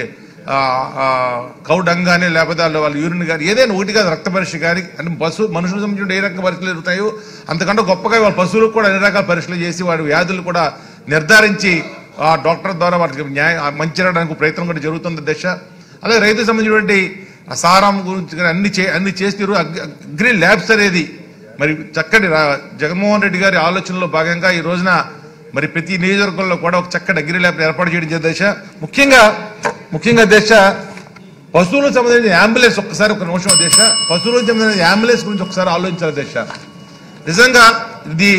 కౌ డంగ్ కానీ లేకపోతే వాళ్ళ వాళ్ళ యూరిన్ కానీ ఏదైనా ఒకటి కాదు రక్త పరీక్ష కానీ అంటే పశువు మనుషులకు సంబంధించిన ఏ రకం పరీక్షలు జరుగుతాయో అంతకంటే గొప్పగా వాళ్ళ పశువులకు కూడా అన్ని రకాల పరీక్షలు చేసి వాడి వ్యాధులు కూడా నిర్ధారించి ఆ డాక్టర్ ద్వారా వాటికి న్యాయ మంచి జరగడానికి ప్రయత్నం కూడా జరుగుతుంది దశ అలాగే రైతుకు సంబంధించినటువంటి ఆ సారం గురించి కానీ అన్ని చే అన్ని చేస్తారు అగ్రి ల్యాబ్స్ అనేది మరి చక్కటి రా- జగన్మోహన్ రెడ్డి గారి ఆలోచనలో భాగంగా ఈ రోజున మరి ప్రతి నియోజకవర్గంలో కూడా ఒక చక్కటి అగ్రి ల్యాబ్ ఏర్పాటు చేయడం జరిగింది దశ ముఖ్యంగా ముఖ్యంగా దశ పశువులకు సంబంధించిన అంబులెన్స్ ఒక్కసారి ఒక నిమిషం దశ పశువులకు సంబంధించిన అంబులెన్స్ గురించి ఒకసారి ఆలోచించాలి దశ నిజంగా ఇది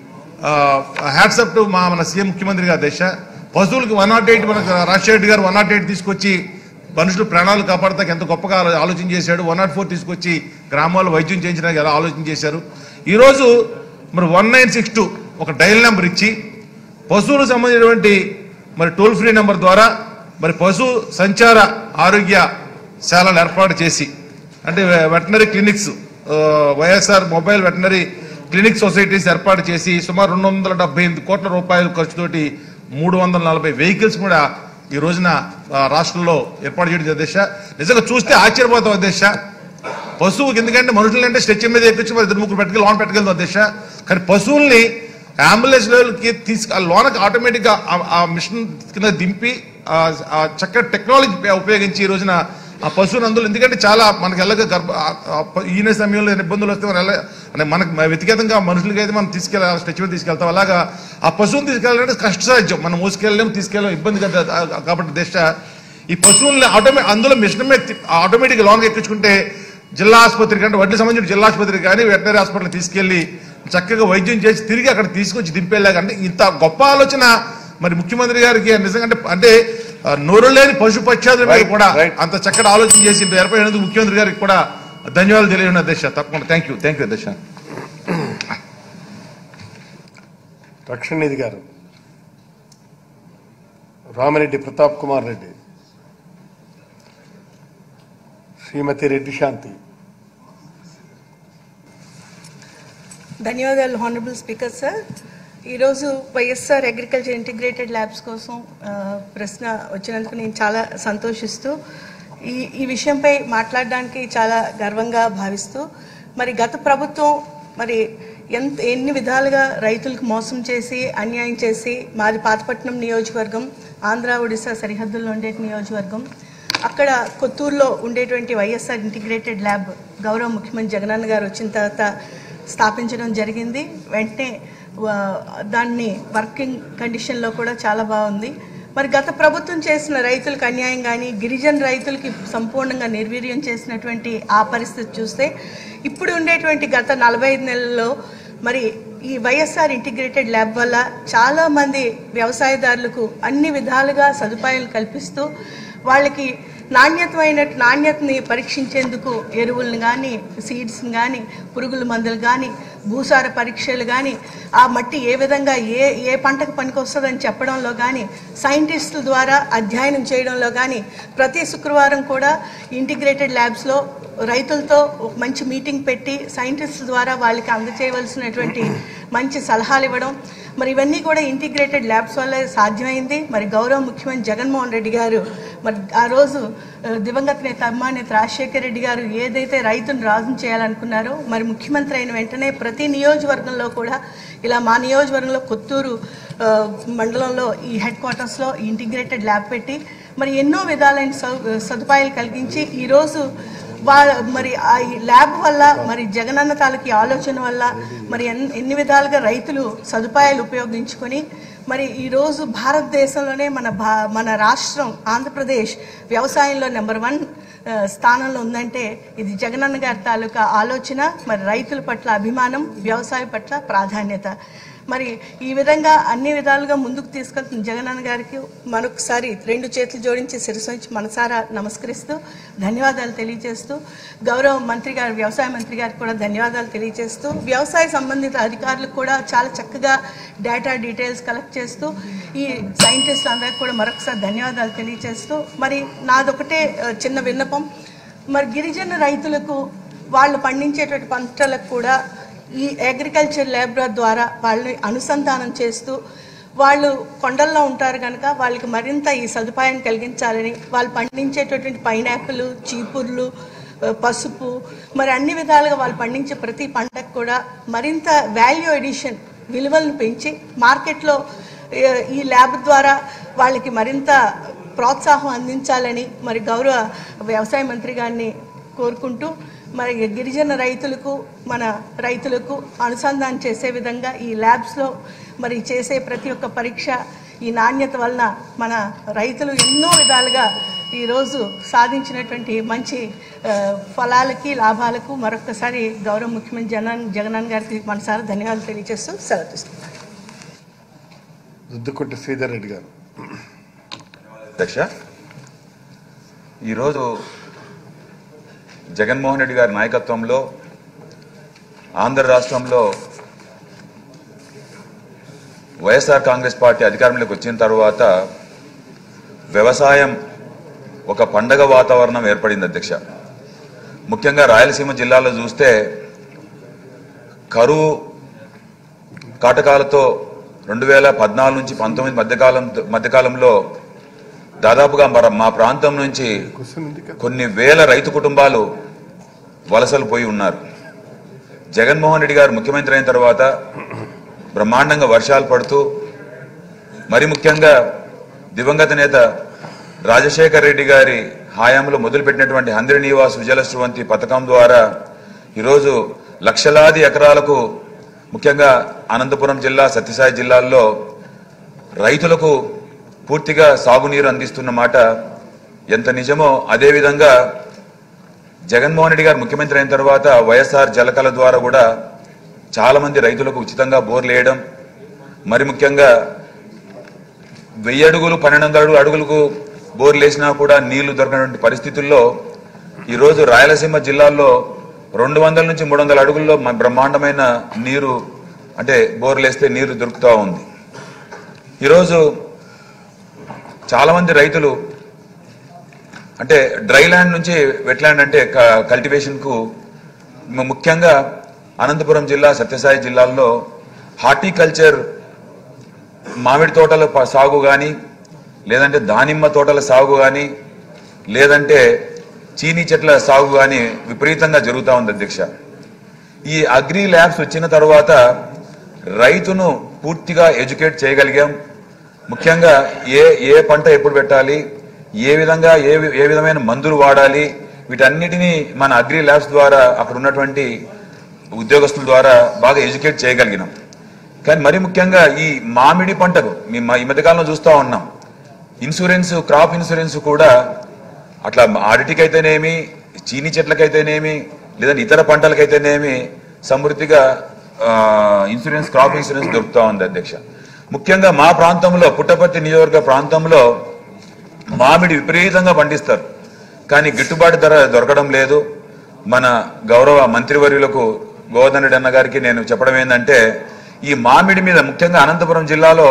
హ్యాట్సప్ టు మా మన సీఎం ముఖ్యమంత్రి గారి దశ పశువులకి వన్ నాట్ ఎయిట్ మనకు రాజశేఖర రెడ్డి గారు వన్ నాట్ ఎయిట్ తీసుకొచ్చి మనుషులు ప్రాణాలు కాపాడతాకి ఎంత గొప్పగా ఆలో- ఆలోచన చేశాడు వన్ నాట్ ఫోర్ తీసుకొచ్చి గ్రామాల్లో వైద్యం చేయించడానికి ఎలా ఆలోచన చేశారు ఈరోజు మరి వన్ నైన్ సిక్స్ టూ ఒక డైల్ నెంబర్ ఇచ్చి పశువులకు సంబంధించినటువంటి మరి టోల్ ఫ్రీ నెంబర్ ద్వారా మరి పశు సంచార ఆరోగ్య శాలలు ఏర్పాటు చేసి అంటే వెటనరీ క్లినిక్స్ ఆ, YSR mobile veterinary clinic societies ఏర్పాటు చేసి సుమారు రెండు వందల డెబ్బై ఎనిమిది కోట్ల రూపాయల ఖర్చుతోటి మూడు వందల నలభై వెహికల్స్ కూడా ఈ రోజున ఆ, రాష్ట్రంలో ఏర్పాటు చేయడం జరిగింది అధ్యక్ష నిజంగా చూస్తే ఆశ్చర్యపోతాం అధ్యక్ష పశువుకి ఎందుకంటే మనుషులు అంటే స్ట్రెచర్ మీద ఎక్కించి మరి ఇద్దరు ముగ్గురు పెట్టుకెళ్ళి లోన్ పెట్టుకెళ్తాం అధ్యక్ష కానీ పశువుల్ని అంబులెన్స్ లెవెల్కి తీసుకు ఆ లోనకి ఆటోమేటిక్గా ఆ- ఆ మిషన్ కింద దింపి ఆ- ఆ చక్కటి టెక్నాలజీ ఉపయోగించి ఈ రోజున ఆ పశువుని అందులో ఎందుకంటే చాలా మనకి ఎలాగ గర్భ ఆ- ఆ ప- ఈయన సమయంలో ఏదైనా ఇబ్బందులు వస్తే మనం ఎలా అంటే మనకు మ- వ్యక్తిగతంగా మనుషులకి అయితే మనం తీసుకెళ్ళాలి స్ట్రెచ్ మీద తీసుకెళ్తాం అలాగా ఆ పశువుని తీసుకెళ్ళాలంటే కష్టసాధ్యం మనం మోసుకెళ్ళలేము తీసుకెళ్ళలేము ఇబ్బంది కదా ఆ- కాబట్టి దేశ ఈ పశువుల్ని ఆటోమే అందులో మిషన్ మీద తి- ఆటోమేటిక్ లోన్గా ఎక్కించుకుంటే జిల్లా ఆసుపత్రి కంటే వడ్డీ సంబంధించిన జిల్లా ఆసుపత్రి కానీ వెటనరీ హాస్పిటల్ తీసుకెళ్లి చక్కగా వైద్యం చేసి తిరిగి అక్కడ తీసుకొచ్చి దింపేలాగా అంటే ఇంత గొప్ప ఆలోచన మరి ముఖ్యమంత్రి గారికి నిజంగా అంటే అంటే ఆ, నోరు లేని పశు పశ్చాత్తుల మీద Right, కూడా right. అంత చక్కటి ఆలోచన చేసి ఇంత ఏర్పడినందుకు ముఖ్యమంత్రి గారికి కూడా ధన్యవాదాలు తెలియజేయండి అధ్యక్ష తప్పకుండా థ్యాంక్ యూ థ్యాంక్ యూ అధ్యక్ష రక్షణ నిధి గారు రామిరెడ్డి ప్రతాప్ కుమార్ రెడ్డి శ్రీమతి రెడ్డి శాంతి ధన్యవాదాలు హానరబుల్ స్పీకర్ సార్ ఈరోజు వైఎస్ఆర్ అగ్రికల్చర్ ఇంటిగ్రేటెడ్ ల్యాబ్స్ కోసం ఆ, ప్రశ్న వచ్చినందుకు నేను చాలా సంతోషిస్తూ ఈ ఈ విషయంపై మాట్లాడడానికి చాలా గర్వంగా భావిస్తూ మరి గత ప్రభుత్వం మరి ఎంత ఎన్ని విధాలుగా రైతులకు మోసం చేసి అన్యాయం చేసి మాది పాతపట్నం నియోజకవర్గం ఆంధ్ర ఒడిశా సరిహద్దుల్లో ఉండే నియోజకవర్గం అక్కడ కొత్తూరులో ఉండేటువంటి వైఎస్ఆర్ ఇంటిగ్రేటెడ్ ల్యాబ్ గౌరవ ముఖ్యమంత్రి జగనన్న గారు వచ్చిన తర్వాత స్థాపించడం జరిగింది వెంటనే వా- దాన్ని వర్కింగ్ కండిషన్లో కూడా చాలా బాగుంది మరి గత ప్రభుత్వం చేసిన రైతులకు అన్యాయం కానీ గిరిజన రైతులకి సంపూర్ణంగా నిర్వీర్యం చేసినటువంటి ఆ పరిస్థితి చూస్తే ఇప్పుడు ఉండేటువంటి గత నలభై ఐదు నెలల్లో మరి ఈ వైఎస్ఆర్ ఇంటిగ్రేటెడ్ ల్యాబ్ వల్ల చాలా మంది వ్యవసాయదారులకు అన్ని విధాలుగా సదుపాయాలు కల్పిస్తూ వాళ్ళకి నాణ్యతమైన నాణ్యతని పరీక్షించేందుకు ఎరువులను కానీ సీడ్స్ని కానీ పురుగుల మందులు కానీ భూసార పరీక్షలు కానీ ఆ మట్టి ఏ విధంగా ఏ ఏ పంటకు పనికొస్తుందని చెప్పడంలో కానీ సైంటిస్టుల ద్వారా అధ్యయనం చేయడంలో కానీ ప్రతి శుక్రవారం కూడా ఇంటిగ్రేటెడ్ ల్యాబ్స్లో రైతులతో ఒక మంచి మీటింగ్ పెట్టి సైంటిస్టుల ద్వారా వాళ్ళకి అందజేయవలసినటువంటి మంచి సలహాలు ఇవ్వడం మరి ఇవన్నీ కూడా ఇంటిగ్రేటెడ్ ల్యాబ్స్ వల్ల సాధ్యమైంది మరి గౌరవ ముఖ్యమంత్రి జగన్మోహన్ రెడ్డి గారు మరి ఆ రోజు ఆ, దివంగత నేత అమ్మానేత రాజశేఖర రెడ్డి గారు ఏదైతే రైతును రాజును చేయాలనుకున్నారో మరి ముఖ్యమంత్రి అయిన వెంటనే ప్రతి నియోజకవర్గంలో కూడా ఇలా మా నియోజకవర్గంలో కొత్తూరు ఆ, మండలంలో ఈ హెడ్ క్వార్టర్స్లో ఇంటిగ్రేటెడ్ ల్యాబ్ పెట్టి మరి ఎన్నో విధాలైన సౌ- సదుపాయాలు కలిగించి ఈరోజు వాళ్ళ మరి ఆ ఈ ల్యాబ్ వల్ల మరి జగనన్న తాలూకి ఆలోచన వల్ల మరి ఎన్- ఎన్ని విధాలుగా రైతులు సదుపాయాలు ఉపయోగించుకొని మరి ఈరోజు భారతదేశంలోనే మన భా మన రాష్ట్రం ఆంధ్రప్రదేశ్ వ్యవసాయంలో నెంబర్ వన్ ఆ, స్థానంలో ఉందంటే ఇది జగనన్న గారి తాలూకా ఆలోచన మరి రైతుల పట్ల అభిమానం వ్యవసాయం పట్ల ప్రాధాన్యత మరి ఈ విధంగా అన్ని విధాలుగా ముందుకు తీసుకెళ్తున్న జగనన్న గారికి మరొకసారి రెండు చేతులు జోడించి శిరస్సు ఉంచి మనసారా నమస్కరిస్తూ ధన్యవాదాలు తెలియజేస్తూ గౌరవ మంత్రి గారు వ్యవసాయ మంత్రి గారికి కూడా ధన్యవాదాలు తెలియజేస్తూ వ్యవసాయ సంబంధిత అధికారులకు కూడా చాలా చక్కగా డేటా డీటెయిల్స్ కలెక్ట్ చేస్తూ ఈ సైంటిస్టులు అందరికీ కూడా మరొకసారి ధన్యవాదాలు తెలియజేస్తూ మరి నాదొకటే ఆ, చిన్న విన్నపం మరి గిరిజన రైతులకు వాళ్ళు పండించేటువంటి పంటలకు కూడా ఈ అగ్రికల్చర్ ల్యాబ్ ద్వారా వాళ్ళని అనుసంధానం చేస్తూ వాళ్ళు కొండల్లో ఉంటారు కనుక వాళ్ళకి మరింత ఈ సదుపాయం కలిగించాలని వాళ్ళు పండించేటటువంటి పైనాపిల్ చీపుర్లు ఆ, పసుపు మరి అన్ని విధాలుగా వాళ్ళు పండించే ప్రతి పంటకు కూడా మరింత వాల్యూ ఎడిషన్ విలువలను పెంచి మార్కెట్లో ఏ, ఈ ల్యాబ్ ద్వారా వాళ్ళకి మరింత ప్రోత్సాహం అందించాలని మరి గౌరవ వ్యవసాయ మంత్రి గారిని కోరుకుంటూ మరి గిరిజన రైతులకు మన రైతులకు అనుసంధానం చేసే విధంగా ఈ ల్యాబ్స్లో మరి చేసే ప్రతి ఒక్క పరీక్ష ఈ నాణ్యత వలన మన రైతులు ఎన్నో విధాలుగా ఈరోజు సాధించినటువంటి మంచి ఆ, ఫలాలకి లాభాలకు మరొకసారి గౌరవ ముఖ్యమంత్రి జగన్ జగనన్న గారికి మనసారా ధన్యవాదాలు తెలియజేస్తూ సెలవు తీసుకుంటాను దుద్దుకుంట శ్రీధర్ రెడ్డి గారు అధ్యక్ష ఈరోజు జగన్మోహన్ రెడ్డి గారి నాయకత్వంలో ఆంధ్ర రాష్ట్రంలో వైఎస్ఆర్ కాంగ్రెస్ పార్టీ అధికారంలోకి వచ్చిన తర్వాత వ్యవసాయం ఒక పండగ వాతావరణం ఏర్పడింది అధ్యక్ష ముఖ్యంగా రాయలసీమ జిల్లాలో చూస్తే కరువు కాటకాలతో రెండు వేల పద్నాలుగు నుంచి పంతొమ్మిది మధ్యకాలం మధ్యకాలంలో దాదాపుగా మన మా ప్రాంతం నుంచి క్వశ్చన్ ఉంది కదా కొన్ని వేల రైతు కుటుంబాలు వలసలు పోయి ఉన్నారు జగన్మోహన్ రెడ్డి గారు ముఖ్యమంత్రి అయిన తర్వాత బ్రహ్మాండంగా వర్షాలు పడుతూ మరి ముఖ్యంగా దివంగత నేత రాజశేఖర్ రెడ్డి గారి హాయంలో మొదలుపెట్టినటువంటి హంద్రి నివాస్ విజయలశ్రీ పథకం ద్వారా ఈరోజు లక్షలాది ఎకరాలకు ముఖ్యంగా అనంతపురం జిల్లా సత్యసాయి జిల్లాల్లో రైతులకు పూర్తిగా సాగునీరు అందిస్తున్న మాట ఎంత నిజమో అదేవిధంగా జగన్మోహన్ రెడ్డి గారు ముఖ్యమంత్రి అయిన తర్వాత వైఎస్ఆర్ జలకళ ద్వారా కూడా చాలా మంది రైతులకు ఉచితంగా బోర్లు వేయడం మరి ముఖ్యంగా వెయ్యి అడుగులు పన్నెండు వందల అడుగు అడుగులకు బోర్లు వేసినా కూడా నీళ్లు దొరకనటువంటి పరిస్థితుల్లో ఈరోజు రాయలసీమ జిల్లాల్లో రెండు వందల నుంచి మూడు వందల అడుగుల్లో మ- బ్రహ్మాండమైన నీరు అంటే బోర్లు వేస్తే నీరు దొరుకుతూ ఉంది ఈరోజు చాలా మంది రైతులు అంటే డ్రై ల్యాండ్ నుంచి వెట్ ల్యాండ్ అంటే కల్టివేషన్ కు ము- ముఖ్యంగా అనంతపురం జిల్లా సత్యసాయి జిల్లాల్లో హార్టికల్చర్ మామిడి తోటల ప- సాగు కానీ లేదంటే దానిమ్మ తోటల సాగు కానీ లేదంటే చీనీ చెట్ల సాగు కానీ విపరీతంగా జరుగుతూ ఉంది అధ్యక్ష ఈ అగ్రి ల్యాబ్స్ వచ్చిన తర్వాత రైతును పూర్తిగా ఎడ్యుకేట్ చేయగలిగాం ముఖ్యంగా ఏ ఏ పంట ఎప్పుడు పెట్టాలి ఏ విధంగా ఏ వి- ఏ విధమైన మందులు వాడాలి వీటన్నిటినీ మన అగ్రి ల్యాబ్స్ ద్వారా అక్కడ ఉన్నటువంటి ఉద్యోగస్తుల ద్వారా బాగా ఎడ్యుకేట్ చేయగలిగినాం కానీ మరి ముఖ్యంగా ఈ మామిడి పంటకు మీ మ- ఈ మధ్యకాలంలో చూస్తూ ఉన్నాం ఇన్సూరెన్స్ క్రాప్ ఇన్సూరెన్స్ కూడా అట్లా అరటికి అయితేనేమి చీని చెట్లకైతేనేమి లేదా ఇతర పంటలకైతేనేమి సమృద్ధిగా ఆ, ఇన్సూరెన్స్ క్రాప్ ఇన్సూరెన్స్ దొరుకుతా ఉంది అధ్యక్ష ముఖ్యంగా మా ప్రాంతంలో పుట్టపర్తి నియోజకవర్గ ప్రాంతంలో మామిడి విపరీతంగా పండిస్తారు కానీ గిట్టుబాటు ధర దొరకడం లేదు మన గౌరవ మంత్రివర్యులకు గోవర్ధన్ రెడ్డి అన్న గారికి నేను చెప్పడం ఏంటంటే ఈ మామిడి మీద ముఖ్యంగా అనంతపురం జిల్లాలో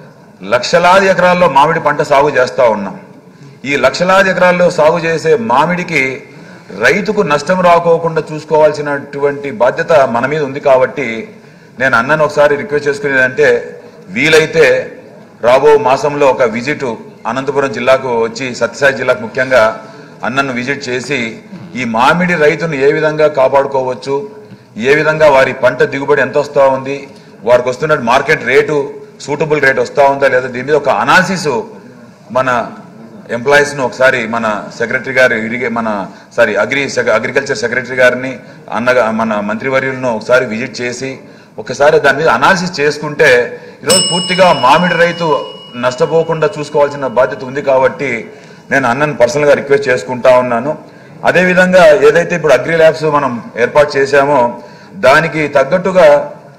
లక్షలాది ఎకరాల్లో మామిడి పంట సాగు చేస్తా ఉన్నాం ఈ లక్షలాది ఎకరాల్లో సాగు చేసే మామిడికి రైతుకు నష్టం రాకోకుండా చూసుకోవాల్సినటువంటి బాధ్యత మన మీద ఉంది కాబట్టి నేను అన్నను ఒకసారి రిక్వెస్ట్ చేసుకునేదంటే వీలైతే రాబో మాసంలో ఒక విజిట్ అనంతపురం జిల్లాకు వచ్చి సత్యసాయి జిల్లాకు ముఖ్యంగా అన్నను విజిట్ చేసి ఈ మామిడి రైతును ఏ విధంగా కాపాడుకోవచ్చు ఏ విధంగా వారి పంట దిగుబడి ఎంత వస్తా ఉంది వారికి వస్తున్న మార్కెట్ రేటు సూటబుల్ రేట్ వస్తా ఉందా లేదా దీని మీద ఒక అనాలిసిస్ మన ఎంప్లాయీస్ ను ఒకసారి మన సెక్రటరీ గారు ఇరిగే మన సారీ అగ్రి అగ్రికల్చర్ సెక్రటరీ గారిని అన్నగా మన మంత్రివర్యులను ఒకసారి విజిట్ చేసి ఒకసారి దాని మీద అనాలిసిస్ చేసుకుంటే ఈరోజు పూర్తిగా మామిడి రైతు నష్టపోకుండా చూసుకోవాల్సిన బాధ్యత ఉంది కాబట్టి నేను అన్నను పర్సనల్ గా రిక్వెస్ట్ చేసుకుంటా ఉన్నాను అదే విధంగా ఏదైతే ఇప్పుడు అగ్రి ల్యాబ్స్ మనం ఏర్పాటు చేశామో దానికి తగ్గట్టుగా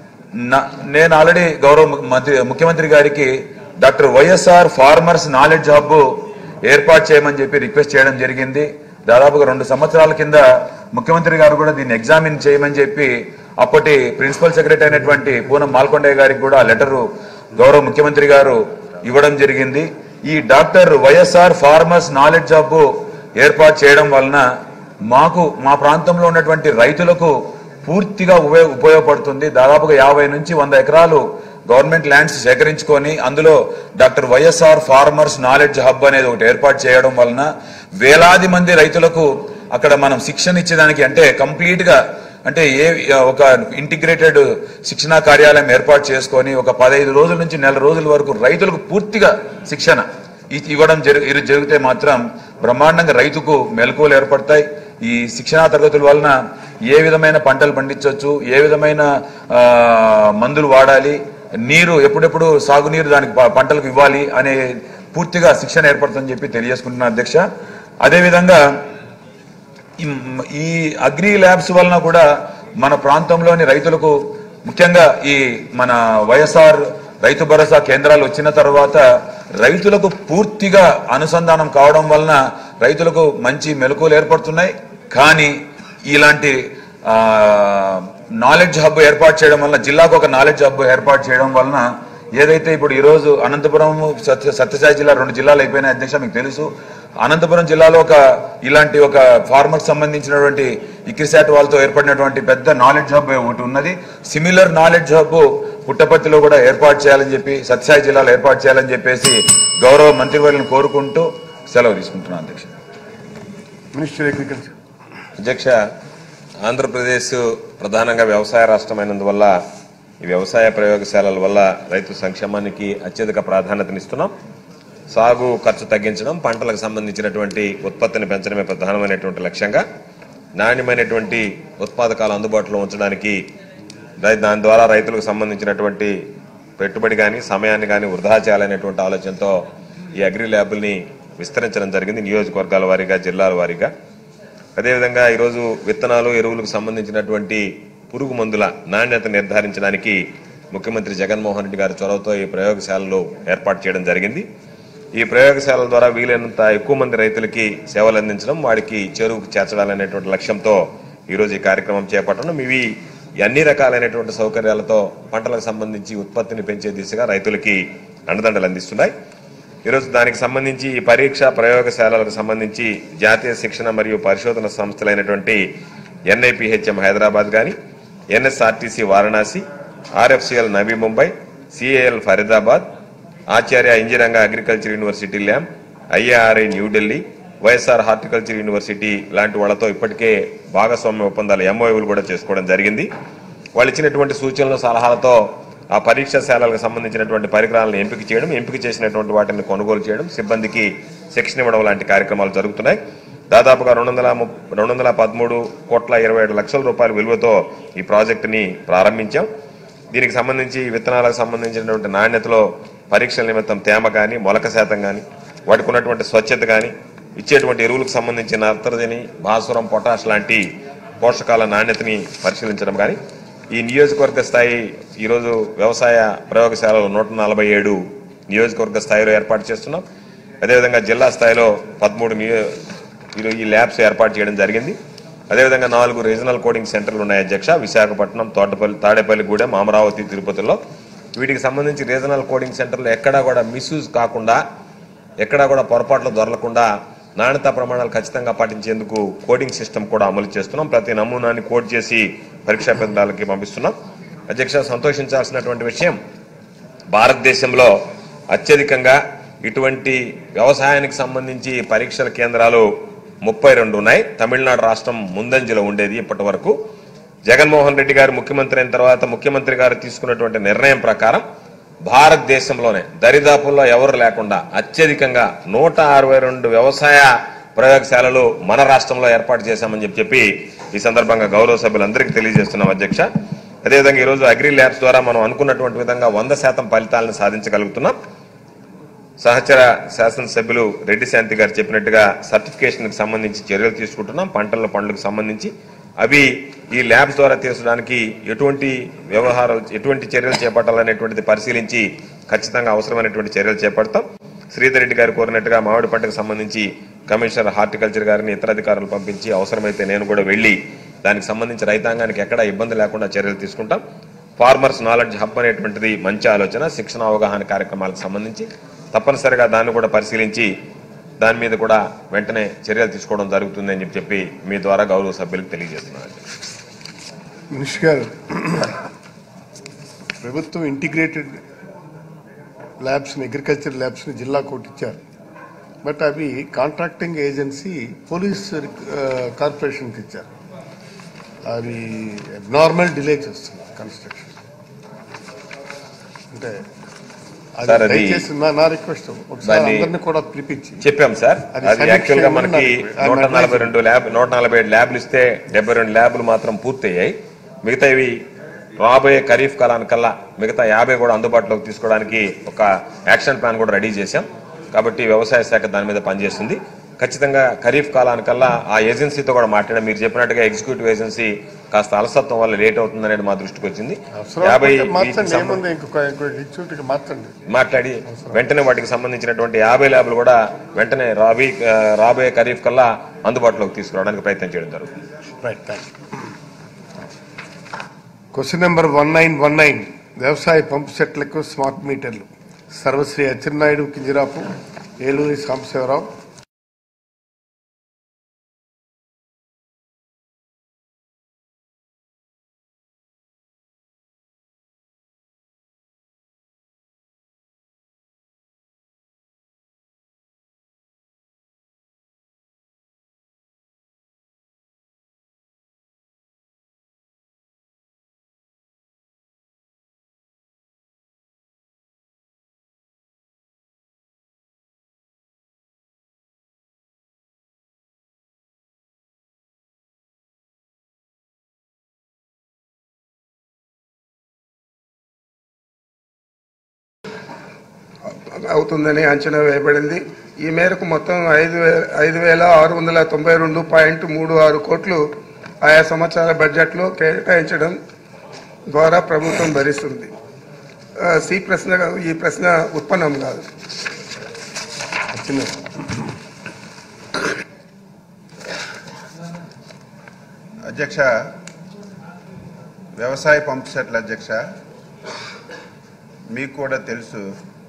నా- నేను ఆల్రెడీ గౌరవ మంత్రి ముఖ్యమంత్రి గారికి doctor YSR farmers knowledge hub ఏర్పాటు చేయమని చెప్పి రిక్వెస్ట్ చేయడం జరిగింది దాదాపుగా రెండు సంవత్సరాల కింద ముఖ్యమంత్రి గారు కూడా దీన్ని ఎగ్జామిన్ చేయమని చెప్పి అప్పటి ప్రిన్సిపల్ సెక్రటరీ అయినటువంటి పూనం మాల్కొండయ్య గారికి కూడా లెటరు గౌరవ ముఖ్యమంత్రి గారు ఇవ్వడం జరిగింది ఈ doctor YSR farmers knowledge hub ఏర్పాటు చేయడం వలన మాకు మా ప్రాంతంలో ఉన్నటువంటి రైతులకు పూర్తిగా ఉపయోగ ఉపయోగపడుతుంది దాదాపుగా యాభై నుంచి వంద ఎకరాలు గవర్నమెంట్ ల్యాండ్స్ సేకరించుకొని అందులో doctor YSR farmers knowledge hub అనేది ఒకటి ఏర్పాటు చేయడం వలన వేలాది మంది రైతులకు అక్కడ మనం శిక్షణ ఇచ్చేదానికి అంటే కంప్లీట్ గా అంటే ఏ ఒక ఇంటిగ్రేటెడ్ శిక్షణా కార్యాలయం ఏర్పాటు చేసుకొని ఒక పదహైదు రోజుల నుంచి నెల రోజుల వరకు రైతులకు పూర్తిగా శిక్షణ ఇ- ఇవ్వడం జరు ఇది జరిగితే మాత్రం బ్రహ్మాండంగా రైతుకు మెలకువలు ఏర్పడతాయి ఈ శిక్షణా తరగతుల వలన ఏ విధమైన పంటలు పండించవచ్చు ఏ విధమైన ఆ, మందులు వాడాలి నీరు ఎప్పుడెప్పుడు సాగునీరు దానికి ప- పంటలకు ఇవ్వాలి అనే పూర్తిగా శిక్షణ ఏర్పడుతుందని చెప్పి తెలియజేసుకుంటున్నాను అధ్యక్ష అదేవిధంగా ఈ- ఈ అగ్రి ల్యాబ్స్ వలన కూడా మన ప్రాంతంలోని రైతులకు ముఖ్యంగా ఈ మన వైఎస్ఆర్ రైతు భరోసా కేంద్రాలు వచ్చిన తర్వాత రైతులకు పూర్తిగా అనుసంధానం కావడం వలన రైతులకు మంచి మెలకువలు ఏర్పడుతున్నాయి కానీ ఇలాంటి నాలెడ్జ్ హబ్ ఏర్పాటు చేయడం వలన జిల్లాకు ఒక నాలెడ్జ్ హబ్ ఏర్పాటు చేయడం వలన ఏదైతే ఇప్పుడు ఈ రోజు అనంతపురం సత్య సత్యసాయి జిల్లా రెండు జిల్లాలు అయిపోయినాయి అధ్యక్ష మీకు తెలుసు అనంతపురం జిల్లాలో ఒక ఇలాంటి ఒక ఫార్మర్ సంబంధించినటువంటి ఇక్రిసాట్ వాళ్ళతో ఏర్పడినటువంటి పెద్ద నాలెడ్జ్ హబ్ ఒకటి ఉన్నది సిమిలర్ నాలెడ్జ్ హబ్ పుట్టపర్తిలో కూడా ఏర్పాటు చేయాలని చెప్పి సత్యసాయి జిల్లాలో ఏర్పాటు చేయాలని చెప్పేసి గౌరవ మంత్రివర్యులను కోరుకుంటూ సెలవు తీసుకుంటున్నాను అధ్యక్ష మినిస్టర్ అగ్రికల్చర్ అధ్యక్ష ఆంధ్రప్రదేశ్ ప్రధానంగా వ్యవసాయ రాష్ట్రమైనందువల్ల ఈ వ్యవసాయ ప్రయోగశాలల వల్ల రైతు సంక్షేమానికి అత్యధిక ప్రాధాన్యతనిస్తున్నాం సాగు ఖర్చు తగ్గించడం పంటలకు సంబంధించినటువంటి ఉత్పత్తిని పెంచడమే ప్రధానమైనటువంటి లక్ష్యంగా నాణ్యమైనటువంటి ఉత్పాదకాలు అందుబాటులో ఉంచడానికి రై- దాని ద్వారా రైతులకు సంబంధించినటువంటి పెట్టుబడి కానీ సమయాన్ని కానీ వృధా చేయాలనేటువంటి ఆలోచనతో ఈ అగ్రి ల్యాబుల్ని విస్తరించడం జరిగింది నియోజకవర్గాల వారీగా జిల్లాల వారీగా అదేవిధంగా ఈరోజు విత్తనాలు ఎరువులకు సంబంధించినటువంటి పురుగు మందుల నాణ్యత నిర్ధారించడానికి ముఖ్యమంత్రి జగన్మోహన్ రెడ్డి గారి చొరవతో ఈ ప్రయోగశాలలు ఏర్పాటు చేయడం జరిగింది ఈ ప్రయోగశాలల ద్వారా వీలైనంత ఎక్కువ మంది రైతులకి సేవలు అందించడం వాడికి చెరువుకు చేర్చడాలనేటువంటి లక్ష్యంతో ఈరోజు ఈ కార్యక్రమం చేపట్టడం ఇవి ఈ అన్ని రకాలైనటువంటి సౌకర్యాలతో పంటలకు సంబంధించి ఉత్పత్తిని పెంచే దిశగా రైతులకి అండదండలు అందిస్తున్నాయి ఈరోజు దానికి సంబంధించి ఈ పరీక్ష ప్రయోగశాలలకు సంబంధించి జాతీయ శిక్షణ మరియు పరిశోధన సంస్థలైనటువంటి ఎన్ఐపిహెచ్ఎం హైదరాబాద్ కానీ NSRTC Varanasi RFCL Navi Mumbai CAL Faridabad Acharya engineering agriculture university Lam IARI New Delhi YSR horticulture university లాంటి వాళ్ళతో ఇప్పటికే భాగస్వామ్య ఒప్పందాలు ఎంఓయూలు కూడా చేసుకోవడం జరిగింది వాళ్ళు ఇచ్చినటువంటి సూచనలు సలహాలతో ఆ పరీక్షాశాలలకు సంబంధించినటువంటి పరికరాలను ఎంపిక చేయడం ఎంపిక చేసినటువంటి వాటిని కొనుగోలు చేయడం సిబ్బందికి శిక్షణ ఇవ్వడం లాంటి కార్యక్రమాలు జరుగుతున్నాయి దాదాపుగా రెండు వందల ముప్- రెండు వందల పదమూడు కోట్ల ఇరవై ఏడు లక్షల రూపాయల విలువతో ఈ ప్రాజెక్టుని ప్రారంభించాం దీనికి సంబంధించి విత్తనాలకు సంబంధించినటువంటి నాణ్యతలో పరీక్షల నిమిత్తం తేమ కానీ మొలక శాతం కానీ వాటికి ఉన్నటువంటి స్వచ్ఛత కానీ ఇచ్చేటువంటి ఎరువులకు సంబంధించిన నత్రజని భాస్వరం పొటాష్ లాంటి పోషకాల నాణ్యతని పరిశీలించడం కానీ ఈ నియోజకవర్గ స్థాయి ఈరోజు వ్యవసాయ ప్రయోగశాలలో నూట నలభై ఏడు నియోజకవర్గ స్థాయిలో ఏర్పాటు చేస్తున్నాం అదేవిధంగా జిల్లా స్థాయిలో పదమూడు నియో ఈరో- ఈ ల్యాబ్స్ ఏర్పాటు చేయడం జరిగింది అదేవిధంగా నాలుగు రీజనల్ కోడింగ్ సెంటర్లు ఉన్నాయి అధ్యక్ష విశాఖపట్నం తోటపల్లి తాడేపల్లిగూడెం అమరావతి తిరుపతిలో వీటికి సంబంధించి రీజనల్ కోడింగ్ సెంటర్లు ఎక్కడా కూడా మిస్యూజ్ కాకుండా ఎక్కడా కూడా పొరపాట్లు దొరలకుండా నాణ్యతా ప్రమాణాలు ఖచ్చితంగా పాటించేందుకు కోడింగ్ సిస్టమ్ కూడా అమలు చేస్తున్నాం ప్రతి నమూనాని కోడ్ చేసి పరీక్షా కేంద్రాలకి పంపిస్తున్నాం అధ్యక్ష సంతోషించాల్సినటువంటి విషయం భారతదేశంలో అత్యధికంగా ఇటువంటి వ్యవసాయానికి సంబంధించి పరీక్షల కేంద్రాలు ముప్పై రెండు ఉన్నాయి తమిళనాడు రాష్ట్రం ముందంజలో ఉండేది ఇప్పటి వరకు జగన్మోహన్ రెడ్డి గారు ముఖ్యమంత్రి అయిన తర్వాత ముఖ్యమంత్రి గారు తీసుకున్నటువంటి నిర్ణయం ప్రకారం భారతదేశంలోనే దరిదాపుల్లో ఎవరు లేకుండా అత్యధికంగా నూట అరవై రెండు వ్యవసాయ ప్రయోగశాలలు మన రాష్ట్రంలో ఏర్పాటు చేశామని చెప్పి చెప్పి ఈ సందర్భంగా గౌరవ సభ్యులందరికీ తెలియజేస్తున్నాం అధ్యక్ష అదేవిధంగా ఈరోజు అగ్రి ల్యాబ్స్ ద్వారా మనం అనుకున్నటువంటి విధంగా వంద శాతం ఫలితాలను సాధించగలుగుతున్నాం సహచర శాసనసభ్యులు రెడ్డి శాంతి గారు చెప్పినట్టుగా సర్టిఫికేషన్ కి సంబంధించి చర్యలు తీసుకుంటున్నాం పంటల పండ్లకు సంబంధించి అవి ఈ ల్యాబ్స్ ద్వారా తీర్చడానికి ఎటువంటి వ్యవహారాలు ఎటువంటి చర్యలు చేపట్టాలనేటువంటిది పరిశీలించి ఖచ్చితంగా అవసరమైనటువంటి చర్యలు చేపడతాం శ్రీధర్ రెడ్డి గారు కోరినట్టుగా మామిడి పంటకు సంబంధించి కమిషనర్ హార్టికల్చర్ గారిని ఇతర అధికారులు పంపించి అవసరమైతే నేను కూడా వెళ్లి దానికి సంబంధించి రైతాంగానికి ఎక్కడా ఇబ్బంది లేకుండా చర్యలు తీసుకుంటాం ఫార్మర్స్ నాలెడ్జ్ హబ్ అనేటువంటిది మంచి ఆలోచన శిక్షణ అవగాహన కార్యక్రమాలకు సంబంధించి తప్పనిసరిగా దాన్ని కూడా పరిశీలించి దాని మీద కూడా వెంటనే చర్యలు తీసుకోవడం జరుగుతుంది అని చెప్పి చెప్పి మీ ద్వారా గౌరవ సభ్యులకు తెలియజేస్తున్నాను మినిస్టర్ గారు ప్రభుత్వం ఇంటిగ్రేటెడ్ ల్యాబ్స్ని అగ్రికల్చర్ ల్యాబ్స్ని జిల్లా కోర్టు ఇచ్చారు బట్ అవి కాంట్రాక్టింగ్ ఏజెన్సీ పోలీస్ కార్పొరేషన్కి ఇచ్చారు అవి నార్మల్ డిలే చేస్తుంది కన్స్ట్రక్షన్ అంటే అది సార్, అది- దయచేసి నా నా రిక్వెస్ట్ ఒకసారి దాన్ని- అందరిని కూడా పిలిపించి చెప్పాం సార్ అది అది సమీక్ష యాక్చువల్ గా చేయమని మనకి నాకు- నూట నాకు నలభై రెండు ల్యాబ్ నూట నలభై ఏడు ల్యాబ్లు ఇస్తే డెబ్బై రెండు ల్యాబ్లు మాత్రం పూర్తయ్యాయి మిగతా ఇవి రాబోయే ఖరీఫ్ కాలానికల్లా మిగతా యాభై కూడా అందుబాటులోకి తీసుకోవడానికి ఒక యాక్షన్ ప్లాన్ కూడా రెడీ చేశాం కాబట్టి వ్యవసాయ శాఖ దాని మీద పనిచేస్తుంది ఖచ్చితంగా ఖరీఫ్ కాలానికల్లా ఆ ఏజెన్సీతో కూడా మాట్లాడాం మీరు చెప్పినట్టుగా ఎగ్జిక్యూటివ్ ఏజెన్సీ కాస్త అలసత్వం వల్ల లేట్ అవుతుందనేది మా దృష్టికి వచ్చింది అవసరం యాభై అనుకుంటే మార్చండి వీటికి సంబంధించి- ఏముంది ఇంకొక ఇంకొక ఇన్స్టిట్యూట్కి మార్చండి మాట్లాడి వెంటనే వాటికి సంబంధించినటువంటి యాభై ల్యాబ్లు కూడా వెంటనే రాబీ ఆ, రాబోయే ఖరీఫ్ కల్లా అందుబాటులోకి తీసుకురావడానికి ప్రయత్నం చేయడం జరుగుతుంది right thank question number one nine one nine వ్యవసాయ పంపు సెట్లకు స్మార్ట్ మీటర్లు సర్వశ్రీ అచ్చెన్నాయుడు కింజరాపు ఏలూరి సాంబశివరావు అవుతుందని అంచనా వేయబడింది ఈ మేరకు మొత్తం ఐదు వే ఐదు వేల ఆరు వందల తొంభై రెండు పాయింట్ మూడు ఆరు కోట్లు ఆయా సంవత్సరాల బడ్జెట్లో కేటాయించడం ద్వారా ప్రభుత్వం భరిస్తుంది ఆ, సి ప్రశ్న ఈ ప్రశ్న ఉత్పన్నం కాదు అచ్చెన్నాయుడు అధ్యక్ష వ్యవసాయ పంప్ సెట్ల అధ్యక్ష మీకు కూడా తెలుసు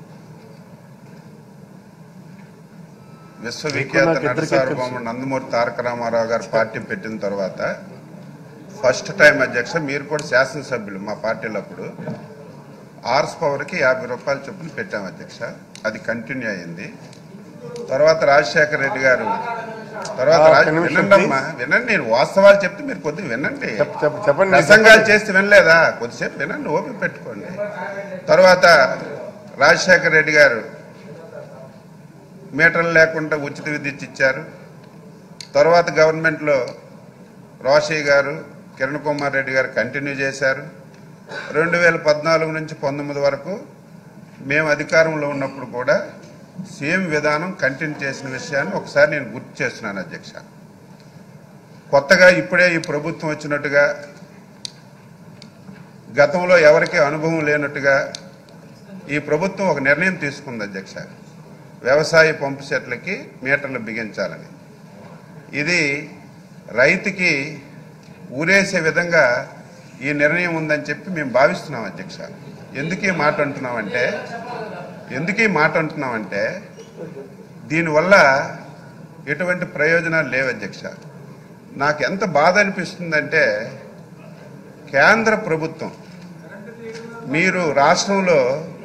విశ్వవిఖ్యాత నాకు ఇద్దరికీ నటసార్వభౌమ తెలుసు. నందమూరి తారక రామారావు గారు పార్టీ పెట్టిన తర్వాత ఫస్ట్ టైం అధ్యక్ష మీరు కూడా శాసనసభ్యులు మా పార్టీలో అప్పుడు ఆర్స్ పవర్కి యాభై రూపాయల చొప్పున పెట్టాం అధ్యక్ష అది కంటిన్యూ అయింది తర్వాత రాజశేఖర రెడ్డి గారు తర్వాత ఆ, రాజ్- ఒక్క నిమిషం, వినండి అమ్మా వినండి నేను వాస్తవాలు చెప్తే మీరు కొద్దిగా వినండి చెప్- చెప్- చెప్పండి ప్రసంగాలు చేస్తే వినలేదా కొద్దిసేపు వినండి ఓపిక పెట్టుకోండి తర్వాత రాజశేఖర రెడ్డి గారు మీటర్లు లేకుండా ఉచిత విద్యుత్ ఇచ్చారు తర్వాత గవర్నమెంట్లో రోషయ్య గారు కిరణ్ కుమార్ రెడ్డి గారు కంటిన్యూ చేశారు రెండు వేల పద్నాలుగు నుంచి పంతొమ్మిది వరకు మేము అధికారంలో ఉన్నప్పుడు కూడా సేమ్ విధానం కంటిన్యూ చేసిన విషయాన్ని ఒకసారి నేను గుర్తు చేస్తున్నాను అధ్యక్ష కొత్తగా ఇప్పుడే ఈ ప్రభుత్వం వచ్చినట్టుగా గతంలో ఎవరికీ అనుభవం లేనట్టుగా ఈ ప్రభుత్వం ఒక నిర్ణయం తీసుకుంది అధ్యక్ష వ్యవసాయ పంపు సెట్లకి మీటర్లు బిగించాలని ఇది రైతుకి ఊరేసే విధంగా ఈ నిర్ణయం ఉందని చెప్పి మేము భావిస్తున్నాం అధ్యక్ష ఎందుకు ఈ మాట అంటున్నామంటే ఎందుకు ఈ మాట అంటున్నామంటే దీనివల్ల ఎటువంటి ప్రయోజనాలు లేవు అధ్యక్ష నాకు ఎంత బాధ అనిపిస్తుందంటే కేంద్ర ప్రభుత్వం మీరు రాష్ట్రంలో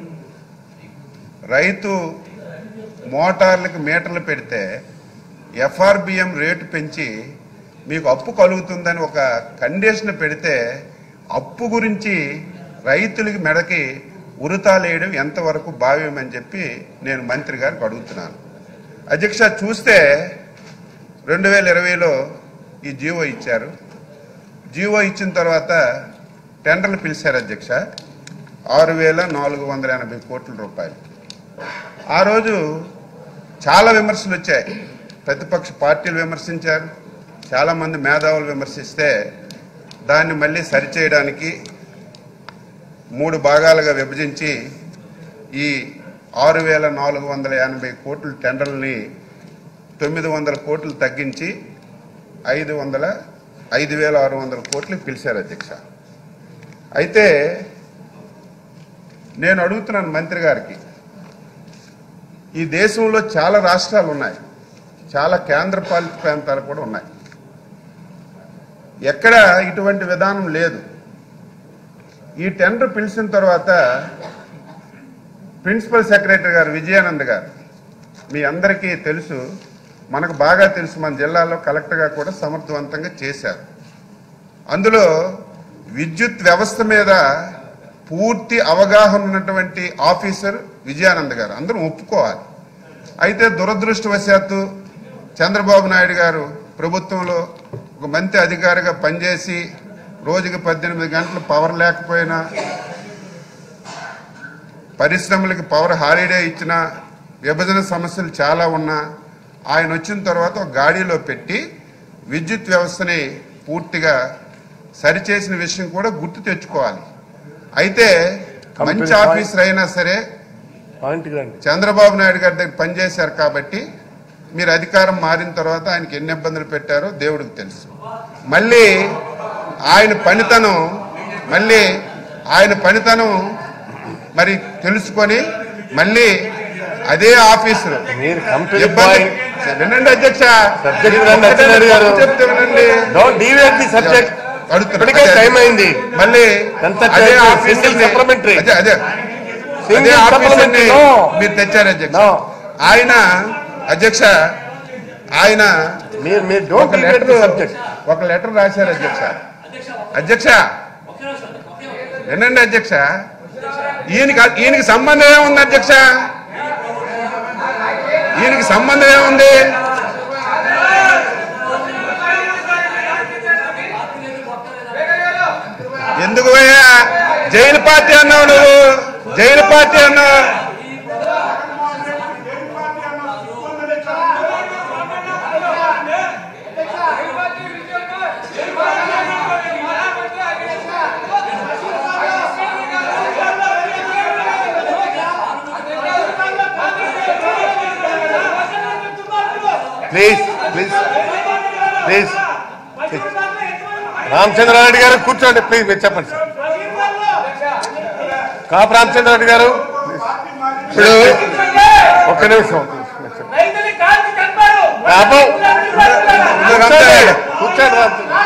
రైతు మోటార్లకు మీటర్లు పెడితే ఎఫ్ఆర్బిఎం రేటు పెంచి మీకు అప్పు కలుగుతుందని ఒక కండిషన్ పెడితే అప్పు గురించి రైతులకి మెడకి ఉరుతాలేయడం ఎంతవరకు భావ్యమని చెప్పి నేను మంత్రి గారికి అడుగుతున్నాను అధ్యక్ష చూస్తే రెండు వేల ఇరవైలో ఈ జీవో ఇచ్చారు జీవో ఇచ్చిన తర్వాత టెండర్లు పిలిచారు అధ్యక్ష ఆరు వేల నాలుగు వందల ఎనభై కోట్ల రూపాయలు ఆ రోజు చాలా విమర్శలు వచ్చాయి ప్రతిపక్ష పార్టీలు విమర్శించారు చాలామంది మేధావులు విమర్శిస్తే దాన్ని మళ్ళీ సరిచేయడానికి మూడు భాగాలుగా విభజించి ఈ ఆరు వేల నాలుగు వందల ఎనభై కోట్ల టెండర్లని తొమ్మిది వందల కోట్లు తగ్గించి ఐదు వందల ఐదు వేల ఆరు వందల కోట్లు పిలిచారు అధ్యక్ష అయితే నేను అడుగుతున్నాను మంత్రి గారికి ఈ దేశంలో చాలా రాష్ట్రాలు ఉన్నాయి చాలా కేంద్ర పాలిత ప్రాంతాలు కూడా ఉన్నాయి ఎక్కడ ఇటువంటి విధానం లేదు ఈ టెండర్ పిలిచిన తర్వాత ప్రిన్సిపల్ సెక్రటరీ గారు విజయానంద్ గారు మీ అందరికీ తెలుసు మనకు బాగా తెలుసు మన జిల్లాలో కలెక్టర్గా కూడా సమర్థవంతంగా చేశారు అందులో విద్యుత్ వ్యవస్థ మీద పూర్తి అవగాహన ఉన్నటువంటి ఆఫీసర్ విజయానంద్ గారు అందరం ఒప్పుకోవాలి అయితే దురదృష్టవశాత్తు చంద్రబాబు నాయుడు గారు ప్రభుత్వంలో ఒక మంత్రి అధికారిగా పనిచేసి రోజుకి పద్దెనిమిది గంటలు పవర్ లేకపోయినా పరిశ్రమలకి పవర్ హాలిడే ఇచ్చిన విభజన సమస్యలు చాలా ఉన్నా ఆయన వచ్చిన తర్వాత ఒక గాడిలో పెట్టి విద్యుత్ వ్యవస్థని పూర్తిగా సరిచేసిన విషయం కూడా గుర్తు తెచ్చుకోవాలి అయితే మంచి Company- ఆఫీసర్ అయినా సరే పాయింట్కి రండి చంద్రబాబు నాయుడు గారి దగ్గర పనిచేశారు కాబట్టి మీరు అధికారం మారిన తర్వాత ఆయనకి ఎన్ని ఇబ్బందులు పెట్టారో దేవుడికి తెలుసు మళ్ళీ ఆయన పనితనం మళ్ళీ ఆయన పనితనం మరి తెలుసుకొని మళ్ళీ అదే ఆఫీసులో మీరు కంపెనీ ఇబ్బంది పాయింట్ వినండి అధ్యక్ష సబ్జెక్ట్ వినండి, అచ్చెన్నాయుడు గారు. చెప్తే వినండి డోంట్ డీవియేట్ ది సబ్జెక్ట్ అడుగుతున్నా. ఇప్పటికే అదే, టైం అయింది మళ్ళీ ఎంత అదే టైం? ఆఫీసుని- single supplementary. అదే అదే సింగిల్ అదే ఆఫీసుని సప్లిమెంటరీ. నో. మీరు తెచ్చారు అధ్యక్ష నో. ఆయన అధ్యక్ష ఆయన మీరు మీరు ఒక don't deviate letter the subject ఒక లెటర్ రాశారు అధ్యక్ష అధ్యక్ష వినండి అధ్యక్ష ఈయనకి ఈయనకి సంబంధం ఏముంది అధ్యక్ష ఈయనకి సంబంధం ఏముంది ఎందుకు పోయా జైలు పార్టీ అన్నావు నువ్వు జైలు పార్టీ అన్నావు ప్లీజ్ ప్లీజ్ ప్లీజ్ రామచంద్రారెడ్డి గారు కూర్చోండి ప్లీజ్ మీరు చెప్పండి సార్ కాపు రామచంద్రారెడ్డి గారు ఇప్పుడు ఒక్క నిమిషం ఒక్క నిమిషం, మీరు చెప్పండి. బాబు కూర్చోండి కూర్చోండి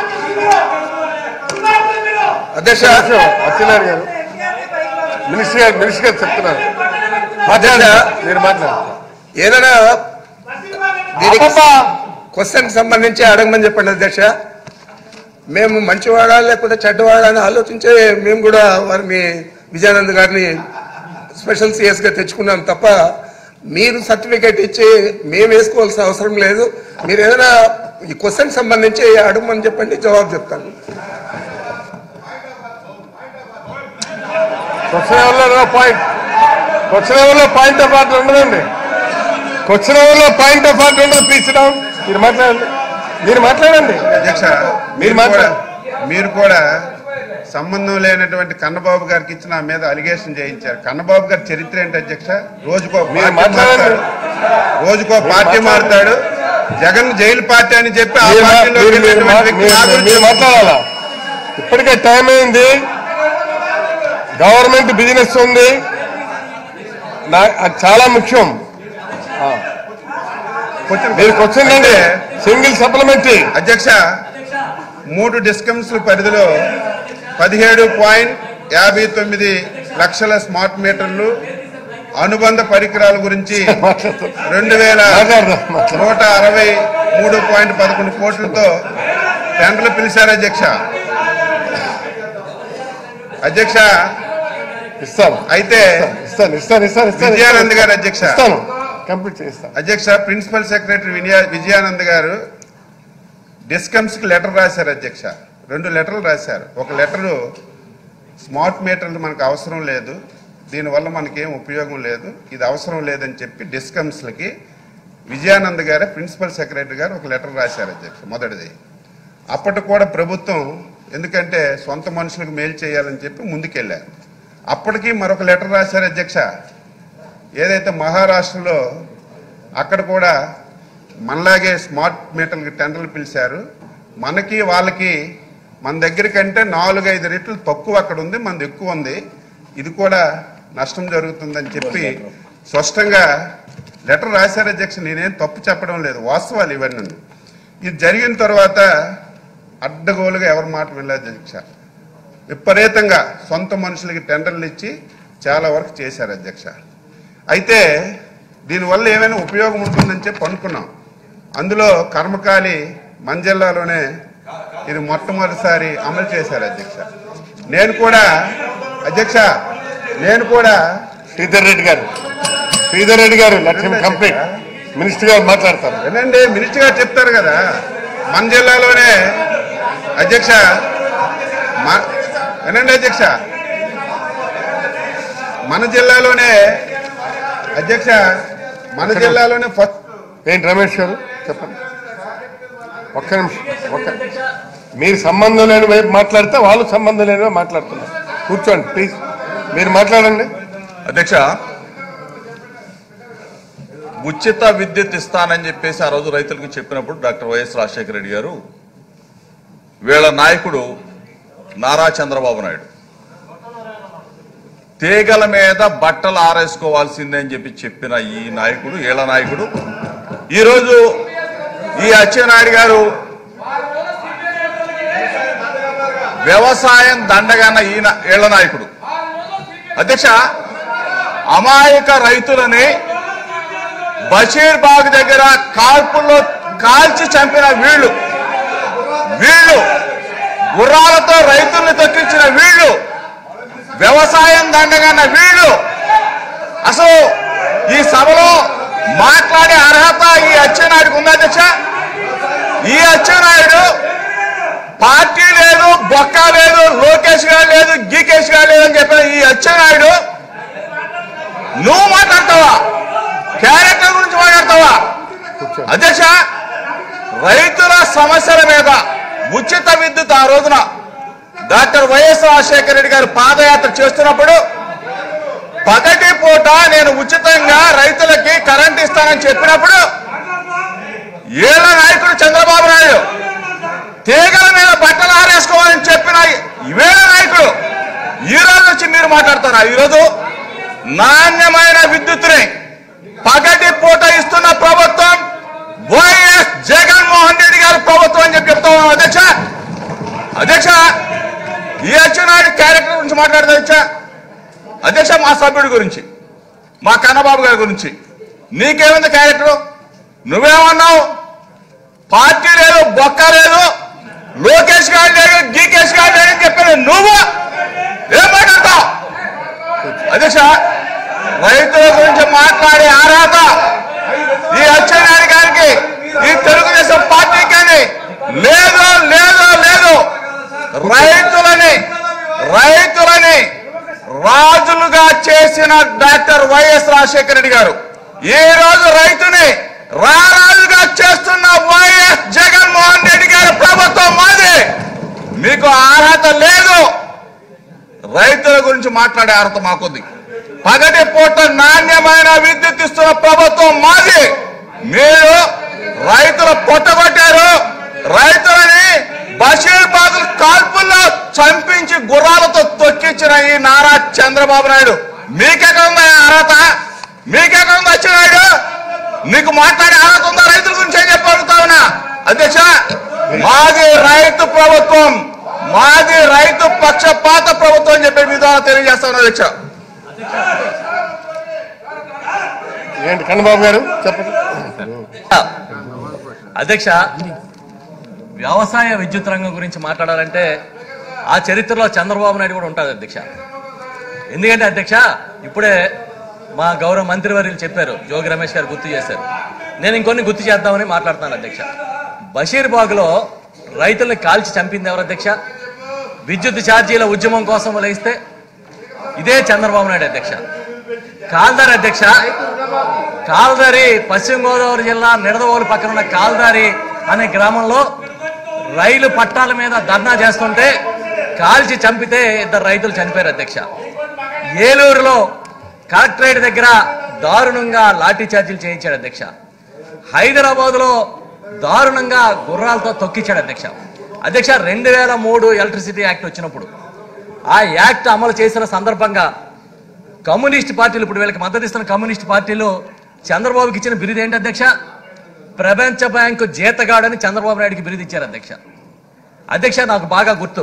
అధ్యక్ష అచ్చెన్నాయుడు గారు మినిస్టర్ గారు మినిస్టర్ గారు చెప్తున్నారు మాట్లాడండి మీరు మాట్లాడండి ఏదైనా దీనికి క్వశ్చన్ సంబంధించి అడగమని చెప్పండి అధ్యక్ష మేము మంచివాడా లేకపోతే చెడ్డవాడా అని ఆలోచించే మేము కూడా వారిని విజయానంద్ గారిని స్పెషల్ సిఎస్ గా తెచ్చుకున్నాం తప్ప మీరు సర్టిఫికేట్ ఇచ్చి మేము వేసుకోవాల్సిన అవసరం లేదు మీరు ఏదైనా ఈ క్వశ్చన్ సంబంధించి అడగమని చెప్పండి జవాబు చెప్తాను క్వశ్చన్ ఎవరిలో పాయింట్ క్వశ్చన్ ఎవరిలో పాయింట్ ఆఫ్ ఆర్డర్ ఉండదండి క్వశ్చన్ అవర్ లో పాయింట్ ఆఫ్ ఆర్డర్ ఉండదు ప్లీజ్ డౌన్ మీరు మాట్లాడండి మీరు మాట్లాడండి అధ్యక్ష మీరు మీరు కూడా మాట్లాడండి మీరు కూడా సంబంధం లేనటువంటి కన్నబాబు గారికి ఇచ్చిన నా మీద అలిగేషన్ చేయించారు కన్నబాబు గారి చరిత్ర ఏంటి అధ్యక్ష రోజుకో మీరు పార్టీ మాట్లాడండి. మారుతాడు రోజుకో పార్టీ మారుతాడు జగన్ జైలు పార్టీ అని చెప్పి ఆ మీరు మా- పార్టీలో మీరు- మీరు మా- వ్యక్తి మీరు- నా గురించి మీరు మాట్లాడాలా ఇప్పటికే టైం అయింది గవర్నమెంట్ బిజినెస్ ఉంది నా- అది చాలా ముఖ్యం ఆ. మీరు క్వశ్చన్ అండి సింగిల్ సప్లిమెంటరీ అధ్యక్ష మూడు డిస్కమ్స్ పరిధిలో పదిహేడు పాయింట్ యాభై తొమ్మిది లక్షల స్మార్ట్ మీటర్లు అనుబంధ పరికరాల గురించి రెండు వేల మాట్లాడదాం, మాట్లాడదాం. నూట అరవై మూడు పాయింట్ పదకొండు కోట్లతో టెండర్లు పిలిచారు అధ్యక్ష అధ్యక్ష ఇస్తాను అయితే ఇస్తాను ఇస్తాను ఇస్తాను ఇస్తాను విజయానంద్ గారు అధ్యక్ష ఇస్తాను కంప్లీట్ చేస్తాను అధ్యక్ష ప్రిన్సిపల్ సెక్రటరీ విజయ విజయానంద్ గారు డిస్కమ్స్ కి లెటర్ రాశారు అధ్యక్ష రెండు లెటర్లు రాశారు ఒక లెటరు స్మార్ట్ మీటర్లు మనకు అవసరం లేదు దీనివల్ల మనకేం ఉపయోగం లేదు ఇది అవసరం లేదని చెప్పి డిస్కమ్స్లకి విజయానంద్ గారు ప్రిన్సిపల్ సెక్రటరీ గారు ఒక లెటర్ రాశారు అధ్యక్ష మొదటిది అప్పటి కూడా ప్రభుత్వం ఎందుకంటే సొంత మనుషులకు మేలు చేయాలని చెప్పి ముందుకెళ్ళారు అప్పటికి మరొక లెటర్ రాశారు అధ్యక్ష ఏదైతే మహారాష్ట్రలో అక్కడ కూడా మనలాగే స్మార్ట్ మీటర్లకి టెండర్లు పిలిచారు మనకి వాళ్ళకి మన దగ్గర కంటే నాలుగు ఐదు రెట్లు తక్కువ అక్కడ ఉంది మనది ఎక్కువ ఉంది ఇది కూడా నష్టం జరుగుతుందని చెప్పి స్పష్టంగా లెటర్ రాశారు అధ్యక్ష నేనేం తప్పు చెప్పడం లేదు వాస్తవాలు ఇవన్నీ ఇది జరిగిన తర్వాత అడ్డగోలుగా ఎవరి మాట వినలేదు అధ్యక్ష విపరీతంగా సొంత మనుషులకి టెండర్లు ఇచ్చి చాలా వరకు చేశారు అధ్యక్ష అయితే దీనివల్ల ఏమైనా ఉపయోగం ఉంటుందని చెప్పి అనుకున్నాం అందులో కర్మకాలి మన జిల్లాలోనే ఇది మొట్టమొదటిసారి అమలు చేశారు అధ్యక్ష నేను కూడా అధ్యక్ష నేను కూడా శ్రీధర్ రెడ్డి గారు శ్రీధర్ రెడ్డి గారు లక్ష్యం కంప్లీట్ మినిస్టర్ గారు మాట్లాడతారు వినండి మినిస్టర్ గారు చెప్తారు కదా మన జిల్లాలోనే అధ్యక్ష మ- వినండి అధ్యక్ష మన జిల్లాలోనే అధ్యక్ష మన జిల్లాలోనే ఫస్ట్ ఏంటి రమేష్ గారు చెప్పండి ఒక్క నిమిషం ఒక్క మీరు సంబంధం లేని వైపు మాట్లాడితే వాళ్ళు సంబంధం లేని వైపు మాట్లాడుతున్నారు కూర్చోండి ప్లీజ్ మీరు మాట్లాడండి అధ్యక్ష ఉచిత విద్యుత్ ఇస్తానని చెప్పేసి ఆ రోజు రైతులకు చెప్పినప్పుడు డాక్టర్ వైఎస్ రాజశేఖర రెడ్డి గారు వీళ్ళ నాయకుడు నారా చంద్రబాబు నాయుడు తీగల మీద బట్టలు ఆరేసుకోవాల్సిందే అని చెప్పి చెప్పిన ఈ నాయకుడు ఈళ్ళ నాయకుడు ఈరోజు ఈ అచ్చెన్నాయుడు గారు వ్యవసాయం దండగన్న ఈయన ఈళ్ళ నాయకుడు అధ్యక్ష అమాయక రైతులని బషీర్ బాగ్ దగ్గర కాల్పుల్లో కాల్చి చంపిన వీళ్ళు వీళ్ళు గుర్రాలతో రైతుల్ని తొక్కించిన వీళ్ళు వ్యవసాయం దండగన్న వీళ్ళు అసలు ఈ సభలో మాట్లాడే అర్హత ఈ అచ్చెన్నాయుడికి ఉందా అధ్యక్ష ఈ అచ్చెన్నాయుడు పార్టీ లేదు బొక్క లేదు లోకేష్ గారు లేదు గీకేష్ గారు లేదు అని చెప్పిన ఈ అచ్చెన్నాయుడు నువ్వు మాట్లాడతావా క్యారెక్టర్ గురించి మాట్లాడతావా అధ్యక్ష రైతుల సమస్యల మీద ఉచిత విద్యుత్ ఆ రోజున డాక్టర్ వైఎస్ రాజశేఖర రెడ్డి గారు పాదయాత్ర చేస్తున్నప్పుడు పగటి పూట నేను ఉచితంగా రైతులకి కరెంట్ ఇస్తానని చెప్పినప్పుడు ఏళ్ళ నాయకుడు చంద్రబాబు నాయుడు తీగల మీద బట్టలు ఆరేసుకోవాలని చెప్పిన ఇవేళ నాయకుడు ఈ రోజు వచ్చి మీరు మాట్లాడతారా ఈరోజు నాణ్యమైన విద్యుత్తుని పగటి పూట ఇస్తున్న ప్రభుత్వం వైఎస్ జగన్మోహన్ రెడ్డి గారి ప్రభుత్వం అని చెప్పి చెప్తా ఉన్నాం అధ్యక్ష అధ్యక్ష ఈ అచ్చెన్నాయుడు క్యారెక్టర్ గురించి మాట్లాడదా అధ్యక్ష అధ్యక్ష మా సభ్యుడి గురించి మా కన్నబాబు గారి గురించి నీకేముంది క్యారెక్టర్ నువ్వేమన్నావు పార్టీ లేదు బొక్క లేదు లోకేష్ గారు లేదు గీకేష్ గారు లేదు అని చెప్పాను నువ్వు ఏం మాట్లాడతావు అధ్యక్ష రైతుల గురించి మాట్లాడే అర్హత ఈ అచ్చెన్నాయుడు గారికి ఈ తెలుగుదేశం పార్టీ కానీ లేదు లేదు లేదు రైతులని రైతులని రాజులుగా చేసిన డాక్టర్ వైఎస్ రాజశేఖర రెడ్డి గారు ఈ రోజు రైతుని రారాజుగా చేస్తున్న వైఎస్ జగన్మోహన్ రెడ్డి గారి ప్రభుత్వం మాది మీకు అర్హత లేదు రైతుల గురించి మాట్లాడే అర్హత మాకుంది పగటి పూట నాణ్యమైన విద్యుత్ ఇస్తున్న ప్రభుత్వం మాది మీరు రైతులు పొట్టగొట్టారు రైతులని బషీర్బాద్ కాల్పుల్లో చంపించి గుర్రాలతో తొక్కించిన ఈ నారా చంద్రబాబు నాయుడు మీకెక్కడ ఉందా ఈ అర్హత మీకెక్కడ ఉందా అచ్చెన్నాయుడు నీకు మాట్లాడే అర్హత ఉందా రైతుల గురించి ఏం చెప్పగలుగుతా ఉన్నా అధ్యక్ష మాది రైతు ప్రభుత్వం మాది రైతు పక్షపాత ప్రభుత్వం అని చెప్పి మీ ద్వారా తెలియజేస్తా ఉన్నా అధ్యక్ష ఏంటి కన్నబాబు గారు చెప్పండి అధ్యక్ష వ్యవసాయ విద్యుత్ రంగం గురించి మాట్లాడాలంటే ఆ చరిత్రలో చంద్రబాబు నాయుడు కూడా ఉంటుంది అధ్యక్ష ఎందుకంటే అధ్యక్ష ఇప్పుడే మా గౌరవ మంత్రివర్యులు చెప్పారు జోగి రమేష్ గారు గుర్తు చేశారు నేను ఇంకొన్ని గుర్తు చేద్దామని మాట్లాడుతున్నాను అధ్యక్ష బషీర్బాగ్లో రైతుల్ని కాల్చి చంపింది ఎవరు అధ్యక్ష విద్యుత్ ఛార్జీల ఉద్యమం కోసం లేస్తే ఇదే చంద్రబాబు నాయుడు అధ్యక్ష కాల్దారి అధ్యక్ష కాల్దారి పశ్చిమ గోదావరి జిల్లా నిడదవోలు పక్కన ఉన్న కాల్దారి అనే గ్రామంలో రైలు పట్టాల మీద ధర్నా చేస్తుంటే కాల్చి చంపితే ఇద్దరు రైతులు చనిపోయారు అధ్యక్ష ఏలూరులో కలెక్టరేట్ దగ్గర దారుణంగా లాఠీ చార్జీలు చేయించాడు అధ్యక్ష హైదరాబాద్ లో దారుణంగా గుర్రాలతో తొక్కించాడు అధ్యక్ష అధ్యక్ష రెండు వేల మూడు ఎలక్ట్రిసిటీ యాక్ట్ వచ్చినప్పుడు ఆ యాక్ట్ అమలు చేసిన సందర్భంగా కమ్యూనిస్ట్ పార్టీలు ఇప్పుడు వీళ్ళకి మద్దతు ఇస్తున్న కమ్యూనిస్ట్ పార్టీలు చంద్రబాబుకి ఇచ్చిన బిరుదు ఏంటి అధ్యక్ష ప్రపంచ బ్యాంకు జీతగాడని చంద్రబాబు నాయుడికి బిరుదు ఇచ్చారు అధ్యక్ష అధ్యక్ష నాకు బాగా గుర్తు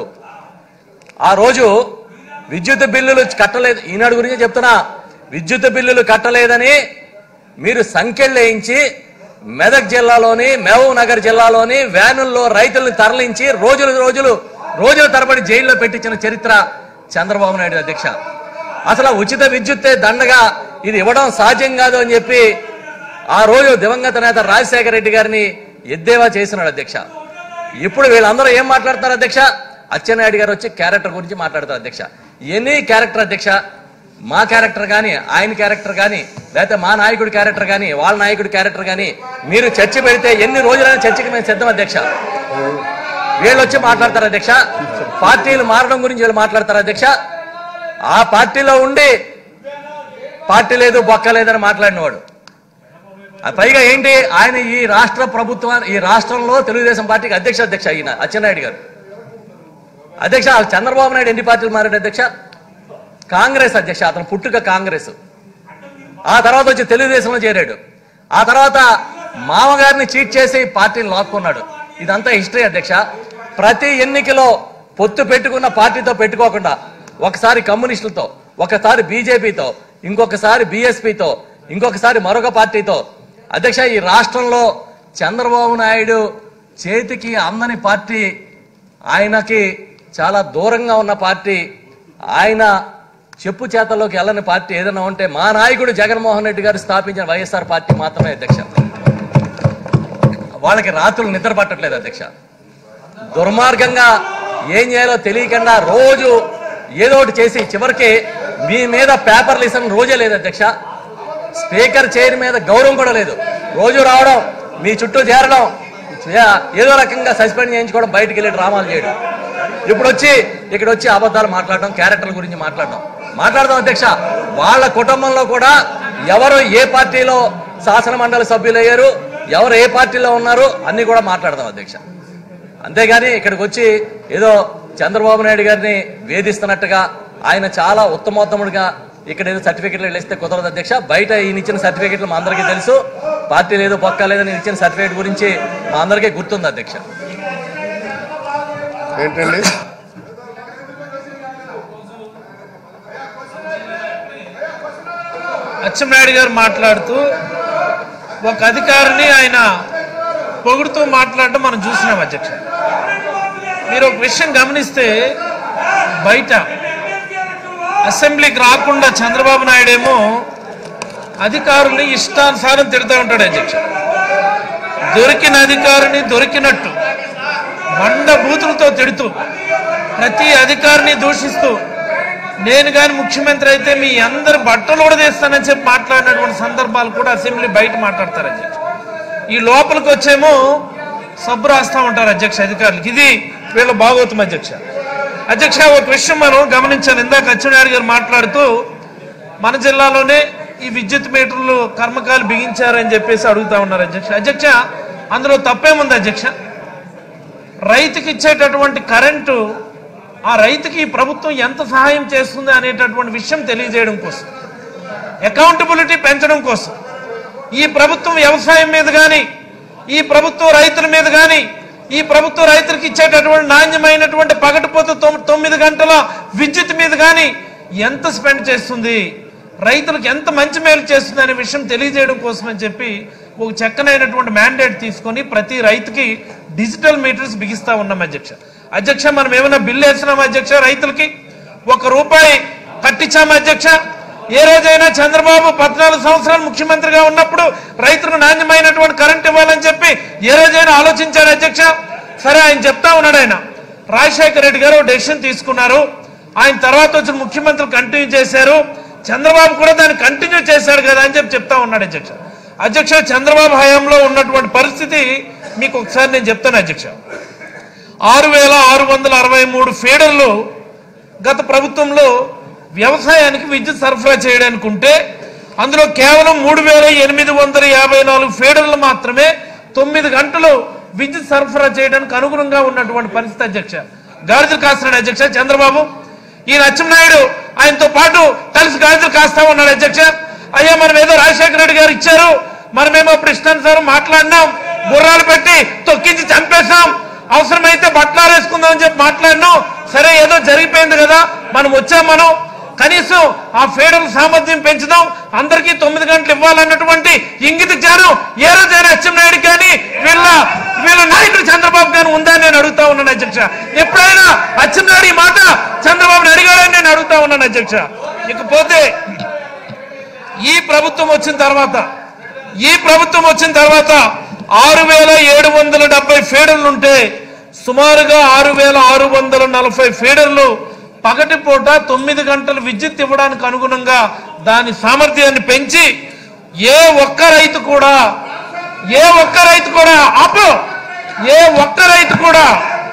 ఆ రోజు విద్యుత్ బిల్లులు కట్టలేదు ఈనాడు గురించి చెప్తున్నా విద్యుత్ బిల్లులు కట్టలేదని మీరు సంఖ్యలు వేయించి మెదక్ జిల్లాలోని మహబూబ్ నగర్ జిల్లాలోని వ్యానుల్లో రైతులను తరలించి రోజులు రోజులు రోజుల తరబడి జైల్లో పెట్టించిన చరిత్ర చంద్రబాబు నాయుడు అధ్యక్ష అసలు ఉచిత విద్యుత్తే దండగా ఇది ఇవ్వడం సాధ్యం కాదు అని చెప్పి ఆ రోజు దివంగత నేత రాజశేఖర రెడ్డి గారిని ఎద్దేవా చేసినాడు అధ్యక్ష ఇప్పుడు వీళ్ళందరూ ఏం మాట్లాడుతున్నారు అధ్యక్ష అచ్చెన్నాయుడు గారు వచ్చి క్యారెక్టర్ గురించి మాట్లాడతారు అధ్యక్ష ఎనీ క్యారెక్టర్ అధ్యక్ష మా క్యారెక్టర్ కానీ ఆయన క్యారెక్టర్ కానీ లేకపోతే మా నాయకుడి క్యారెక్టర్ కానీ వాళ్ళ నాయకుడి క్యారెక్టర్ కానీ మీరు చర్చ పెడితే ఎన్ని రోజులైనా చర్చకి మేము సిద్ధం అధ్యక్ష వీళ్ళు వచ్చి మాట్లాడతారు అధ్యక్ష పార్టీలు మారడం గురించి వీళ్ళు మాట్లాడతారు అధ్యక్ష ఆ పార్టీలో ఉండి పార్టీ లేదు బొక్క లేదని మాట్లాడినవాడు ఆ పైగా ఏంటి ఆయన ఈ రాష్ట్ర ప్రభుత్వం ఈ రాష్ట్రంలో తెలుగుదేశం పార్టీకి అధ్యక్ష అధ్యక్ష ఈయన అచ్చెన్నాయుడు గారు అధ్యక్ష చంద్రబాబు నాయుడు ఎన్ని పార్టీలు మారాడు అధ్యక్ష కాంగ్రెస్ అధ్యక్ష అతను పుట్టుక కాంగ్రెస్ ఆ తర్వాత వచ్చి తెలుగుదేశంలో చేరాడు ఆ తర్వాత మామగారిని చీట్ చేసి పార్టీని లాక్కున్నాడు ఇదంతా హిస్టరీ అధ్యక్ష ప్రతి ఎన్నికలో పొత్తు పెట్టుకున్న పార్టీతో పెట్టుకోకుండా ఒకసారి కమ్యూనిస్టులతో ఒకసారి బీజేపీతో ఇంకొకసారి బీఎస్పీతో ఇంకొకసారి మరొక పార్టీతో అధ్యక్ష ఈ రాష్ట్రంలో చంద్రబాబు నాయుడు చేతికి అందని పార్టీ ఆయనకి చాలా దూరంగా ఉన్న పార్టీ ఆయన చెప్పు చేతల్లోకి వెళ్ళని పార్టీ ఏదైనా ఉంటే మా నాయకుడు జగన్మోహన్ రెడ్డి గారు స్థాపించిన వైఎస్ఆర్ పార్టీ మాత్రమే అధ్యక్ష వాళ్ళకి రాత్రులు నిద్ర పట్టట్లేదు అధ్యక్ష దుర్మార్గంగా ఏం చేయాలో తెలియకుండా రోజు ఏదో ఒకటి చేసి చివరికి మీ మీద పేపర్లు ఇసిన రోజే లేదు అధ్యక్ష స్పీకర్ చైర్ మీద గౌరవం కూడా లేదు రోజు రావడం మీ చుట్టూ చేరడం ఏ- ఏదో రకంగా సస్పెండ్ చేయించుకోవడం బయటికి వెళ్ళి డ్రామాలు చేయడం ఇప్పుడు వచ్చి ఇక్కడ వచ్చి అబద్ధాలు మాట్లాడడం క్యారెక్టర్ల గురించి మాట్లాడడం మాట్లాడదాం అధ్యక్ష వాళ్ళ కుటుంబంలో కూడా ఎవరు ఏ పార్టీలో శాసన మండలి సభ్యులు అయ్యారు ఎవరు ఏ పార్టీలో ఉన్నారు అన్ని కూడా మాట్లాడదాం అధ్యక్ష అంతేగాని ఇక్కడికి వచ్చి ఏదో చంద్రబాబు నాయుడు గారిని వేధిస్తున్నట్టుగా ఆయన చాలా ఉత్తమోత్తముడిగా ఇక్కడ ఏదో సర్టిఫికెట్లు ఇస్తే కుదరదు అధ్యక్ష బయట ఈయన ఇచ్చిన సర్టిఫికెట్లు మా అందరికీ తెలుసు పార్టీ లేదు పక్క లేదని ఈయన ఇచ్చిన సర్టిఫికెట్ గురించి మా అందరికీ గుర్తుంది అధ్యక్ష ఏంటండి అచ్చెన్నాయుడు గారు మాట్లాడుతూ ఒక అధికారిని ఆయన పొగుడుతూ మాట్లాడడం మనం చూసినాం అధ్యక్ష మీరు ఒక విషయం గమనిస్తే బయట అసెంబ్లీకి రాకుండా చంద్రబాబు నాయుడు ఏమో అధికారుల్ని ఇష్టానుసారం తిడుతూ ఉంటాడు అధ్యక్ష దొరికిన అధికారిని దొరికినట్టు బండ బూతులతో తిడుతూ ప్రతి అధికారిని దూషిస్తూ నేను కానీ ముఖ్యమంత్రి అయితే మీ అందరి బట్టలు కూడా తీస్తానని చెప్పి మాట్లాడినటువంటి సందర్భాలు కూడా అసెంబ్లీ బయట మాట్లాడతారు అధ్యక్ష ఈ లోపలికి వచ్చేమో సబ్బు రాస్తా ఉంటారు అధ్యక్ష అధికారులకు ఇది వీళ్ళ భాగవతం అధ్యక్ష అధ్యక్ష ఒక విషయం మనం గమనించాను ఇందాక అచ్చెన్నాయుడు గారు మాట్లాడుతూ మన జిల్లాలోనే ఈ విద్యుత్ మీటర్లు కర్మకాలు బిగించారని చెప్పేసి అడుగుతా ఉన్నారు అధ్యక్ష అధ్యక్ష అందులో తప్పేముంది అధ్యక్ష రైతుకి ఇచ్చేటటువంటి కరెంటు ఆ రైతుకి ఈ ప్రభుత్వం ఎంత సహాయం చేస్తుంది అనేటటువంటి విషయం తెలియజేయడం కోసం అకౌంటబిలిటీ పెంచడం కోసం ఈ ప్రభుత్వం వ్యవసాయం మీద కానీ ఈ ప్రభుత్వం రైతుల మీద కానీ ఈ ప్రభుత్వం రైతులకు ఇచ్చేటటువంటి నాణ్యమైనటువంటి పగటిపోతు తొమ్- తొమ్మిది గంటల విద్యుత్ మీద కానీ ఎంత స్పెండ్ చేస్తుంది రైతులకు ఎంత మంచి మేలు చేస్తుంది అనే విషయం తెలియజేయడం కోసం అని చెప్పి ఒక చక్కనైనటువంటి మ్యాండేట్ తీసుకొని ప్రతి రైతుకి డిజిటల్ మీటర్స్ బిగిస్తా ఉన్నాం అధ్యక్ష అధ్యక్ష మనం ఏమైనా బిల్లు వేస్తున్నాం అధ్యక్ష రైతులకి ఒక రూపాయి కట్టించాము అధ్యక్ష ఏ రోజైనా చంద్రబాబు పద్నాలుగు సంవత్సరాలు ముఖ్యమంత్రిగా ఉన్నప్పుడు రైతులకు నాణ్యమైనటువంటి కరెంట్ ఇవ్వాలని చెప్పి ఏ రోజైనా ఆలోచించారు అధ్యక్ష సరే ఆయన చెప్తా ఉన్నాడు ఆయన రాజశేఖర రెడ్డి గారు డెసిషన్ తీసుకున్నారు ఆయన తర్వాత వచ్చిన ముఖ్యమంత్రులు కంటిన్యూ చేశారు చంద్రబాబు కూడా దాన్ని కంటిన్యూ చేశాడు కదా అని చెప్పి చెప్తా ఉన్నాడు అధ్యక్ష అధ్యక్ష చంద్రబాబు హయాంలో ఉన్నటువంటి పరిస్థితి మీకు ఒకసారి నేను చెప్తాను అధ్యక్ష ఆరు వేల ఆరు వందల అరవై మూడు ఫీడర్లు గత ప్రభుత్వంలో వ్యవసాయానికి విద్యుత్ సరఫరా చేయడానికి ఉంటే అందులో కేవలం మూడు వేల ఎనిమిది వందల యాభై నాలుగు ఫీడర్లు మాత్రమే తొమ్మిది గంటలు విద్యుత్ సరఫరా చేయడానికి అనుగుణంగా ఉన్నటువంటి పరిస్థితి అధ్యక్ష గాడిదలు కాస్తున్నాడు అధ్యక్ష చంద్రబాబు ఈ అచ్చెన్నాయుడు ఆయనతో పాటు కలిసి గాడిదలు కాస్తా ఉన్నాడు అధ్యక్ష అయ్యా మనం ఏదో రాజశేఖర రెడ్డి గారు ఇచ్చారు మనమేమో అప్పుడు ఇష్టానుసారం మాట్లాడినాం గుర్రాలు పెట్టి తొక్కించి చంపేశాం అవసరమైతే బట్టలు వేసుకుందాం అని చెప్పి మాట్లాడినాం సరే ఏదో జరిగిపోయింది కదా మనం వచ్చాం మనం కనీసం ఆ ఫేడరల్ సామర్థ్యం పెంచుదాం అందరికీ తొమ్మిది గంటలు ఇవ్వాలన్నటువంటి ఇంగిత జ్ఞానం ఏ రోజైనా అచ్చెన్నాయుడు కానీ వీళ్ళ వీళ్ళ నాయకుడు చంద్రబాబు గారు ఉందా అని నేను అడుగుతా ఉన్నాను అధ్యక్ష ఎప్పుడైనా అచ్చెన్నాయుడు ఈ మాట చంద్రబాబుని అడిగాడని నేను అడుగుతా ఉన్నాను అధ్యక్ష ఇకపోతే ఈ ప్రభుత్వం వచ్చిన తర్వాత ఈ ప్రభుత్వం వచ్చిన తర్వాత ఆరు వేల ఏడు వందల డెబ్బై ఫీడర్లు ఉంటే సుమారుగా ఆరు వేల ఆరు వందల నలభై ఫీడర్లు పగటిపూట తొమ్మిది గంటలు విద్యుత్ ఇవ్వడానికి అనుగుణంగా దాని సామర్థ్యాన్ని పెంచి ఏ ఒక్క రైతు కూడా ఏ ఒక్క రైతు కూడా ఆపు ఏ ఒక్క రైతు కూడా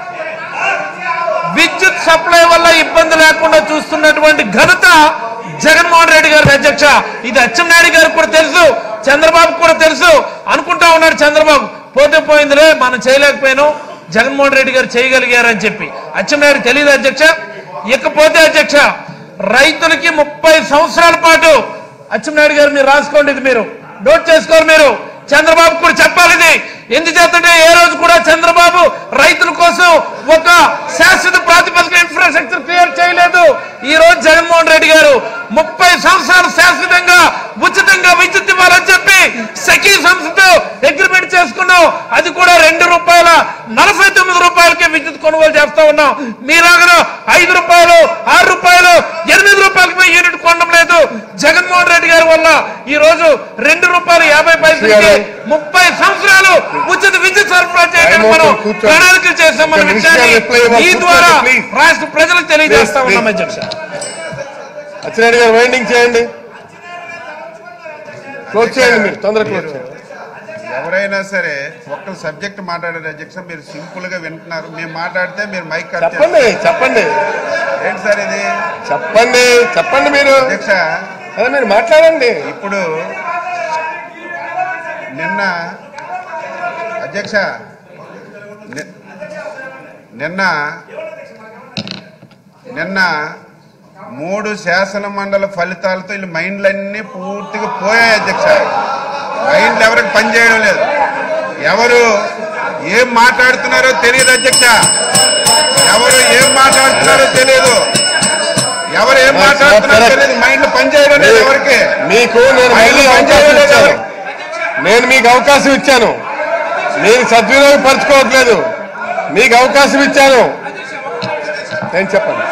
విద్యుత్ సప్లై వల్ల ఇబ్బంది లేకుండా చూస్తున్నటువంటి ఘనత జగన్మోహన్ రెడ్డి గారి అధ్యక్ష ఇది అచ్చెన్నాయుడు గారికి కూడా తెలుసు చంద్రబాబు కూడా తెలుసు అనుకుంటా ఉన్నాడు చంద్రబాబు పోతే పోయిందిలే మనం చేయలేకపోయాను జగన్మోహన్ రెడ్డి గారు చేయగలిగారని చెప్పి అచ్చెన్నాయుడు తెలియదు అధ్యక్ష ఇకపోతే అధ్యక్ష రైతులకి ముప్పై సంవత్సరాల పాటు అచ్చెన్నాయుడు గారు మీరు రాసుకోండి ఇది మీరు నోట్ చేసుకోరు మీరు చంద్రబాబు కూడా చెప్పాలి ఇది ఎందుచేతంటే ఏ రోజు కూడా చంద్రబాబు రైతుల కోసం ఒక శాశ్వత ప్రాతిపదిక ఇన్ఫ్రాస్ట్రక్చర్ క్లియర్ చేయలేదు ఈ రోజు జగన్మోహన్ రెడ్డి గారు ముప్పై సంవత్సరాలు శాశ్వతంగా ఉచితంగా విద్యుత్ ఇవ్వాలని చెప్పి సఖీ సంస్థతో అగ్రిమెంట్ చేసుకున్నాం అది కూడా రెండు రూపాయల నలభై తొమ్మిది రూపాయలకే విద్యుత్ కొనుగోలు చేస్తా ఉన్నాం మీలాగా ఐదు రూపాయలు ఆరు రూపాయలు ఎనిమిది రూపాయలకి పోయి యూనిట్ కొనడం లేదు జగన్మోహన్ రెడ్డి గారి వల్ల ఈ రోజు రెండు రూపాయలు యాభై పైసలకి ముప్పై సంవత్సరాలు ఉచిత విద్యుత్ సరఫరా చేయడానికి మనం కూర్చోండి. ప్రణాళికలు చేస్తామన్న ఒక నిమిషం విషయాన్ని reply ఇవ్వాలి. ఈ ద్వారా కూర్చోండి, please. రాష్ట్ర ప్రజలకు తెలియజేస్తా Please, ఉన్నాం please. అధ్యక్ష అచ్చినాయుడు గారు వైండింగ్ చేయండి క్లోజ్ చేయండి మీరు తొందరగా క్లోజ్ చేయండి ఎవరైనా సరే ఒక్క సబ్జెక్ట్ మాట్లాడారు అధ్యక్ష మీరు సింపుల్ గా వింటున్నారు మేము మాట్లాడితే మీరు మైక్ కట్ చెప్పండి చెప్పండి ఏంటి సార్ ఇది చెప్పండి చెప్పండి మీరు అధ్యక్ష అదే మీరు మాట్లాడండి ఇప్పుడు నిన్న అధ్యక్ష ని- నిన్న నిన్న మూడు శాసన మండలి ఫలితాలతో వీళ్ళ మైండ్లన్నీ పూర్తిగా పోయాయి అధ్యక్ష మైండ్లు ఎవరికి పనిచేయడం లేదు ఎవరు ఏం మాట్లాడుతున్నారో తెలియదు అధ్యక్ష ఎవరు ఏం మాట్లాడుతున్నారో తెలియదు ఎవరు ఏం మాట్లాడుతున్నారో తెలియదు మైండ్లు పనిచేయడం లేదు ఎవరికి మీకు నేను మళ్ళీ మైండ్లు అవకాశం పనిచేయడం లేదు ఇచ్చాను ఎవరికి. నేను మీకు అవకాశం ఇచ్చాను మీరు సద్వినియోగపరచుకోవట్లేదు మీకు అవకాశం ఇచ్చాను నేను చెప్పండి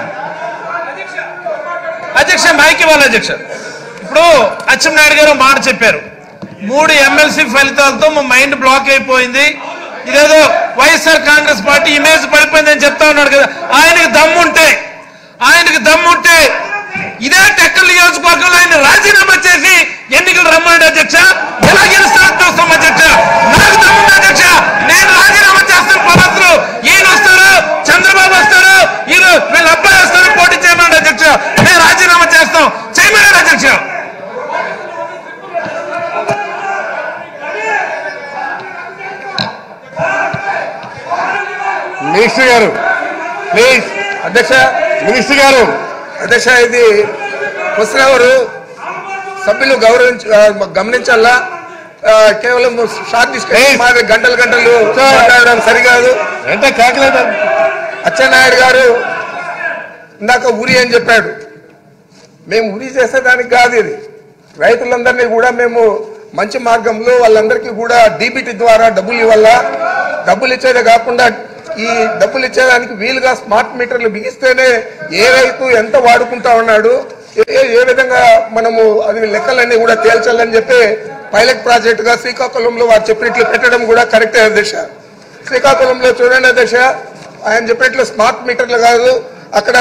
అధ్యక్ష మైక్ ఇవ్వాలి అధ్యక్ష ఇప్పుడు అచ్చెన్నాయుడు గారు ఒక మాట చెప్పారు మూడు ఎమ్మెల్సీ ఫలితాలతో మా మైండ్ బ్లాక్ అయిపోయింది ఇదేదో వైఎస్ఆర్ కాంగ్రెస్ పార్టీ ఇమేజ్ పడిపోయిందని చెప్తా ఉన్నాడు కదా ఆయనకి దమ్ముంటే ఆయనకు దమ్ముంటే ఇదే టెక్కల నియోజకవర్గంలో ఆయన రాజీనామా చేసి ఎన్నికలు రమ్మన్నాడు అధ్యక్ష ఎలా గెలుస్తారో చూస్తాం అధ్యక్ష నాకు దమ్ముంది అధ్యక్ష నేను రాజీనామా చేస్తాను పరాత్రు ఈయన వస్తారు చంద్రబాబు వస్తారు ఈయన వీళ్ళ అబ్బాయి వస్తారు పోటీ చేయమన్నాడు అధ్యక్ష మేము రాజీనామా చేస్తాం చేయమన్నాడు అధ్యక్ష మినిస్టర్ గారు ప్లీజ్ అధ్యక్ష మినిస్టర్ గారు అధ్యక్ష ఇది క్వశ్చన్ అవర్ సభ్యులు గౌరవించ ఆ, గమనించాలా ఆ, కేవలం షార్ట్ డిస్కషన్ మాది గంటలు గంటలు మాట్లాడడం సరికాదు ఎంత కాకలేదు అచ్చెన్నాయుడు గారు ఇందాక ఉరి అని చెప్పాడు మేము ఉరి చేసేదానికి కాదు ఇది రైతులందరినీ కూడా మేము మంచి మార్గంలో వాళ్ళందరికీ కూడా డీబీటీ ద్వారా డబ్బులు ఇవ్వాలా డబ్బులు ఇచ్చేదే కాకుండా ఈ డబ్బులు ఇచ్చేదానికి వీలుగా స్మార్ట్ మీటర్లు బిగిస్తేనే ఏ రైతు ఎంత వాడుకుంటా ఉన్నాడు ఏ ఏ విధంగా మనము అది లెక్కలన్నీ కూడా తేల్చాలని చెప్పి పైలట్ ప్రాజెక్ట్ గా శ్రీకాకుళంలో వారు చెప్పినట్లు పెట్టడం కూడా కరెక్టే అధ్యక్ష శ్రీకాకుళంలో చూడండి అధ్యక్ష ఆయన చెప్పినట్లు స్మార్ట్ మీటర్లు కాదు అక్కడ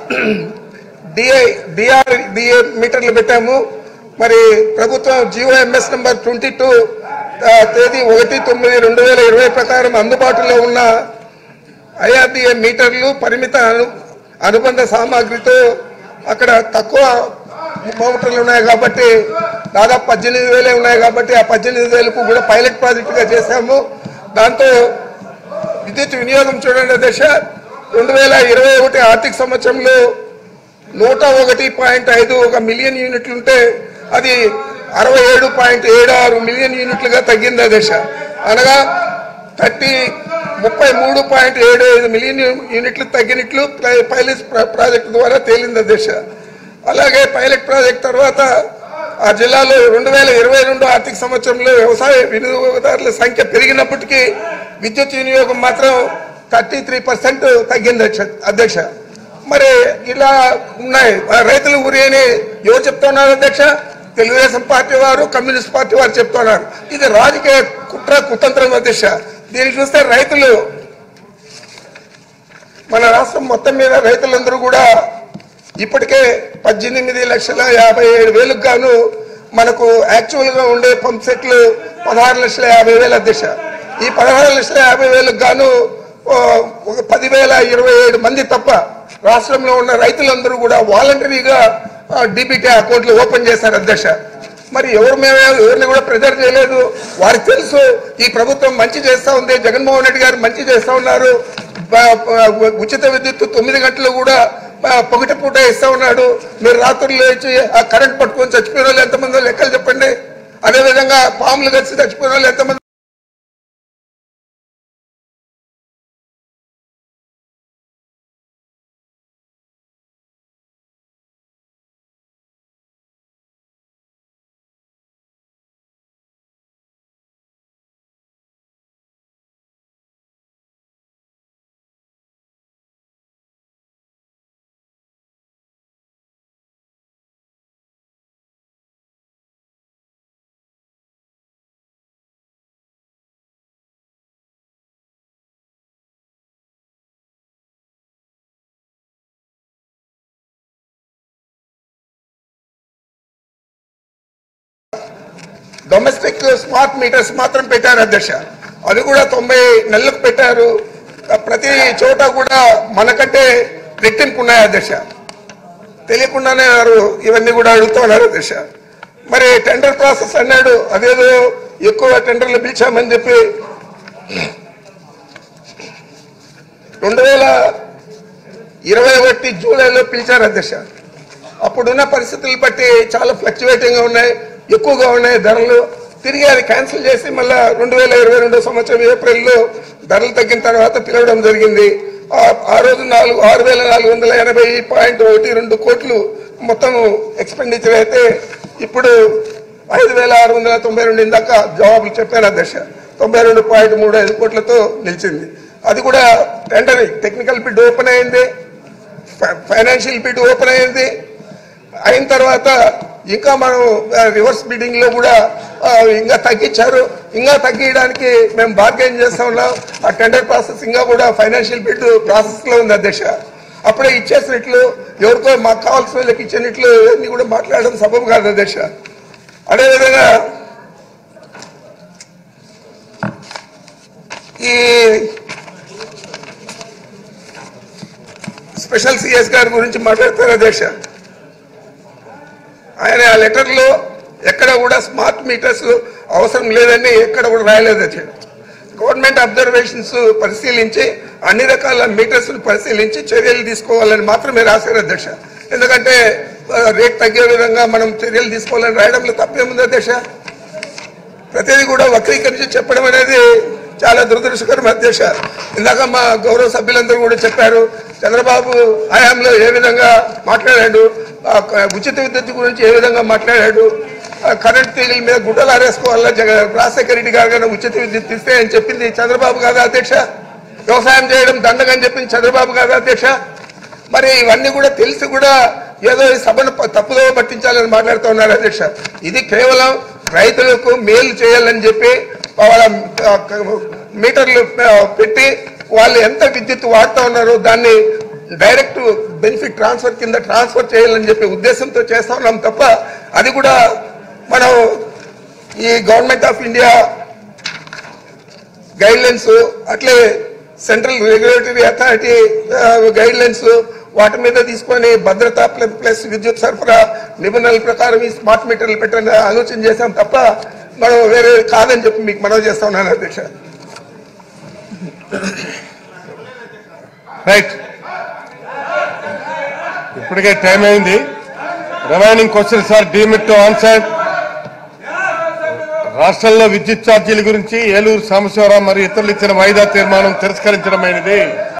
డిఐ డిఆర్ డిఏ మీటర్లు పెట్టాము మరి ప్రభుత్వం GO MS number twenty two తేదీ ఒకటి తొమ్మిది రెండు వేల ఇరవై ప్రకారం అందుబాటులో ఉన్న ఐఆర్డిఏ మీటర్లు పరిమిత అను అనుబంధ సామాగ్రితో అక్కడ తక్కువ మోటార్లు ఉన్నాయి కాబట్టి దాదాపు పద్దెనిమిది వేలే ఉన్నాయి కాబట్టి ఆ పద్దెనిమిది వేలకు కూడా పైలట్ ప్రాజెక్టుగా చేశాము దాంతో విద్యుత్ వినియోగం చూడండి దశ రెండు వేల ఇరవై ఒకటి ఆర్థిక సంవత్సరంలో నూట ఒకటి పాయింట్ ఐదు ఒక మిలియన్ యూనిట్లుంటే అది అరవై ఏడు పాయింట్ ఏడు ఆరు మిలియన్ యూనిట్లుగా తగ్గింది ఆ దశ అనగా థర్టీ ముప్పై మూడు పాయింట్ ఏడు ఐదు మిలియన్ యూనిట్లు తగ్గినట్లు పై- పైలట్ ప్రా- ప్రాజెక్టు ద్వారా తేలింది ఆ దశ అలాగే పైలట్ ప్రాజెక్ట్ తర్వాత ఆ జిల్లాలో రెండు వేల ఇరవై రెండు ఆర్థిక సంవత్సరంలో వ్యవసాయ వినియోగదారుల సంఖ్య పెరిగినప్పటికీ విద్యుత్ వినియోగం మాత్రం థర్టీ త్రీ పర్సెంట్ తగ్గింది అధ్యక్ష- అధ్యక్ష మరి ఇలా ఉన్నాయి ఆ రైతుల ఊరి అని ఎవరు చెప్తున్నారు అధ్యక్ష తెలుగుదేశం పార్టీ వారు కమ్యూనిస్ట్ పార్టీ వారు చెప్తున్నారు ఇది రాజకీయ కుట్ర కుతంత్రం అధ్యక్ష దీన్ని చూస్తే రైతులు మన రాష్ట్రం మొత్తం మీద రైతులందరూ కూడా ఇప్పటికే పద్దెనిమిది లక్షల యాభై ఏడు వేలకు గాను మనకు యాక్చువల్ గా ఉండే పంప్ సెట్లు పదహారు లక్షల యాభై వేల అధ్యక్ష ఈ పదహారు లక్షల యాభై వేలకు గాను ఓ, ఒక పదివేల ఇరవై ఏడు మంది తప్ప రాష్ట్రంలో ఉన్న రైతులందరూ కూడా వాలంటరీగా డిబిటీ అకౌంట్లు ఓపెన్ చేశారు అధ్యక్ష మరి ఎవరు మేము ఎవరిని కూడా ప్రెజర్ చేయలేదు వారికి తెలుసు ఈ ప్రభుత్వం మంచి చేస్తా ఉంది జగన్మోహన్ రెడ్డి గారు మంచి చేస్తా ఉన్నారు బ- బ- ఉచిత విద్యుత్ తొమ్మిది గంటలు కూడా ఆ, పొగటి పూట ఇస్తా ఉన్నాడు మీరు రాత్రులు లేచి ఆ కరెంట్ పట్టుకొని చచ్చిపోయిన వాళ్ళు ఎంతమంది లెక్కలు చెప్పండి అదేవిధంగా పాములు కలిసి చచ్చిపోయిన వాళ్ళు ఎంతమంది డొమెస్టిక్ స్మార్ట్ మీటర్స్ మాత్రం పెట్టారు అధ్యక్ష అది కూడా తొంభై నెలలకు పెట్టారు ప్రతి చోట కూడా మనకంటే రెట్టింపు ఉన్నాయి అధ్యక్ష తెలియకుండానే వారు ఇవన్నీ కూడా అడుగుతున్నారు అధ్యక్ష మరి టెండర్ ప్రాసెస్ అన్నాడు అదేదో ఎక్కువ టెండర్లు పిలిచామని చెప్పి రెండు వేల ఇరవై ఒకటి జూలైలో పిలిచారు అధ్యక్ష అప్పుడున్న పరిస్థితులు బట్టి చాలా ఫ్లక్చువేటింగ్ గా ఉన్నాయి ఎక్కువగా ఉన్నాయి ధరలు తిరిగి అది క్యాన్సిల్ చేసి మళ్ళా రెండు వేల ఇరవై రెండో సంవత్సరం ఏప్రిల్లో ధరలు తగ్గిన తర్వాత పిలవడం జరిగింది ఆ- ఆ రోజు నాలుగు ఆరు వేల నాలుగు వందల ఎనభై పాయింట్ ఒకటి రెండు కోట్లు మొత్తం ఎక్స్పెండిచర్ అయితే ఇప్పుడు ఐదు వేల ఆరు వందల తొంభై రెండు ఇందాక జవాబులు చెప్పాను అధ్యక్ష తొంభై రెండు పాయింట్ మూడు ఐదు కోట్లతో నిలిచింది అది కూడా టెండర్ టెక్నికల్ బిడ్ ఓపెన్ అయింది ఫై- ఫైనాన్షియల్ బిడ్ ఓపెన్ అయింది అయిన తర్వాత ఇంకా మనం ఆ, రివర్స్ బిడ్డింగ్ లో కూడా ఆ, ఇంకా తగ్గించారు ఇంకా తగ్గించడానికి మేము బార్గెన్ చేస్తా ఉన్నాం ఆ టెండర్ ప్రాసెస్ ఇంకా కూడా ఫైనాన్షియల్ బిడ్ ప్రాసెస్ లో ఉంది అధ్యక్ష అప్పుడే ఇచ్చేసినట్లు ఎవరికో మాకు కావాల్సిన వాళ్ళకి ఇచ్చినట్లు ఇవన్నీ కూడా మాట్లాడడం సబబు కాదు అధ్యక్ష అదేవిధంగా ఈ స్పెషల్ సిఎస్ గారి గురించి మాట్లాడతారు అధ్యక్ష ఆయన ఆ లెటర్లో ఎక్కడ కూడా స్మార్ట్ మీటర్స్ అవసరం లేదని ఎక్కడ కూడా రాయలేదు అధ్యక్ష గవర్నమెంట్ అబ్జర్వేషన్స్ పరిశీలించి అన్ని రకాల మీటర్స్ పరిశీలించి చర్యలు తీసుకోవాలని మాత్రమే రాశారు అధ్యక్ష ఎందుకంటే ఆ, రేట్ తగ్గే విధంగా మనం చర్యలు తీసుకోవాలని రాయడంలో తప్పేముంది అధ్యక్ష ప్రతిదీ కూడా వక్రీకరించి చెప్పడం అనేది చాలా దురదృష్టకరం అధ్యక్ష ఇందాక మా గౌరవ సభ్యులందరూ కూడా చెప్పారు చంద్రబాబు హయాంలో ఏ విధంగా మాట్లాడాడు ఆ క- ఉచిత విద్యుత్ గురించి ఏ విధంగా మాట్లాడాడు ఆ కరెంట్ తీగల మీద గుడ్డలు ఆరేసుకోవాలా జగ రాజశేఖర రెడ్డి గారు కానీ ఉచిత విద్యుత్ ఇస్తే అని చెప్పింది చంద్రబాబు కాదా అధ్యక్ష వ్యవసాయం చేయడం దండగని చెప్పింది చంద్రబాబు కాదా అధ్యక్ష మరి ఇవన్నీ కూడా తెలిసి కూడా ఏదో ఈ సభను ప- తప్పుదో పట్టించాలని మాట్లాడుతూ ఉన్నారు అధ్యక్ష ఇది కేవలం రైతులకు మేలు చేయాలని చెప్పి వాళ్ళ ఆ, క- మీటర్లు ఆ, పెట్టి వాళ్ళు ఎంత విద్యుత్ వాడుతూ ఉన్నారో దాన్ని డైరెక్ట్ బెనిఫిట్ ట్రాన్స్ఫర్ కింద ట్రాన్స్ఫర్ చేయాలని చెప్పి ఉద్దేశంతో చేస్తా ఉన్నాం తప్ప అది కూడా మనం ఈ government of India guidelines అట్లే central regulatory authority guidelines వాటి మీద తీసుకొని భద్రత ప్ల- ప్లస్ విద్యుత్ సరఫరా నిబంధనల ప్రకారం ఈ స్మార్ట్ మీటర్లు పెట్టని ఆలోచన చేశాం తప్ప మనం వేరే కాదని చెప్పి మీకు మనవి చేస్తా ఉన్నాను అధ్యక్ష రైట్ ఇప్పటికే టైం అయింది remaining questions are deemed to answer రాష్ట్రంలో విద్యుత్ ఛార్జీల గురించి ఏలూరు సాంబశివరావు మరియు ఇతరులు ఇచ్చిన వాయిదా తీర్మానం తిరస్కరించడమైనది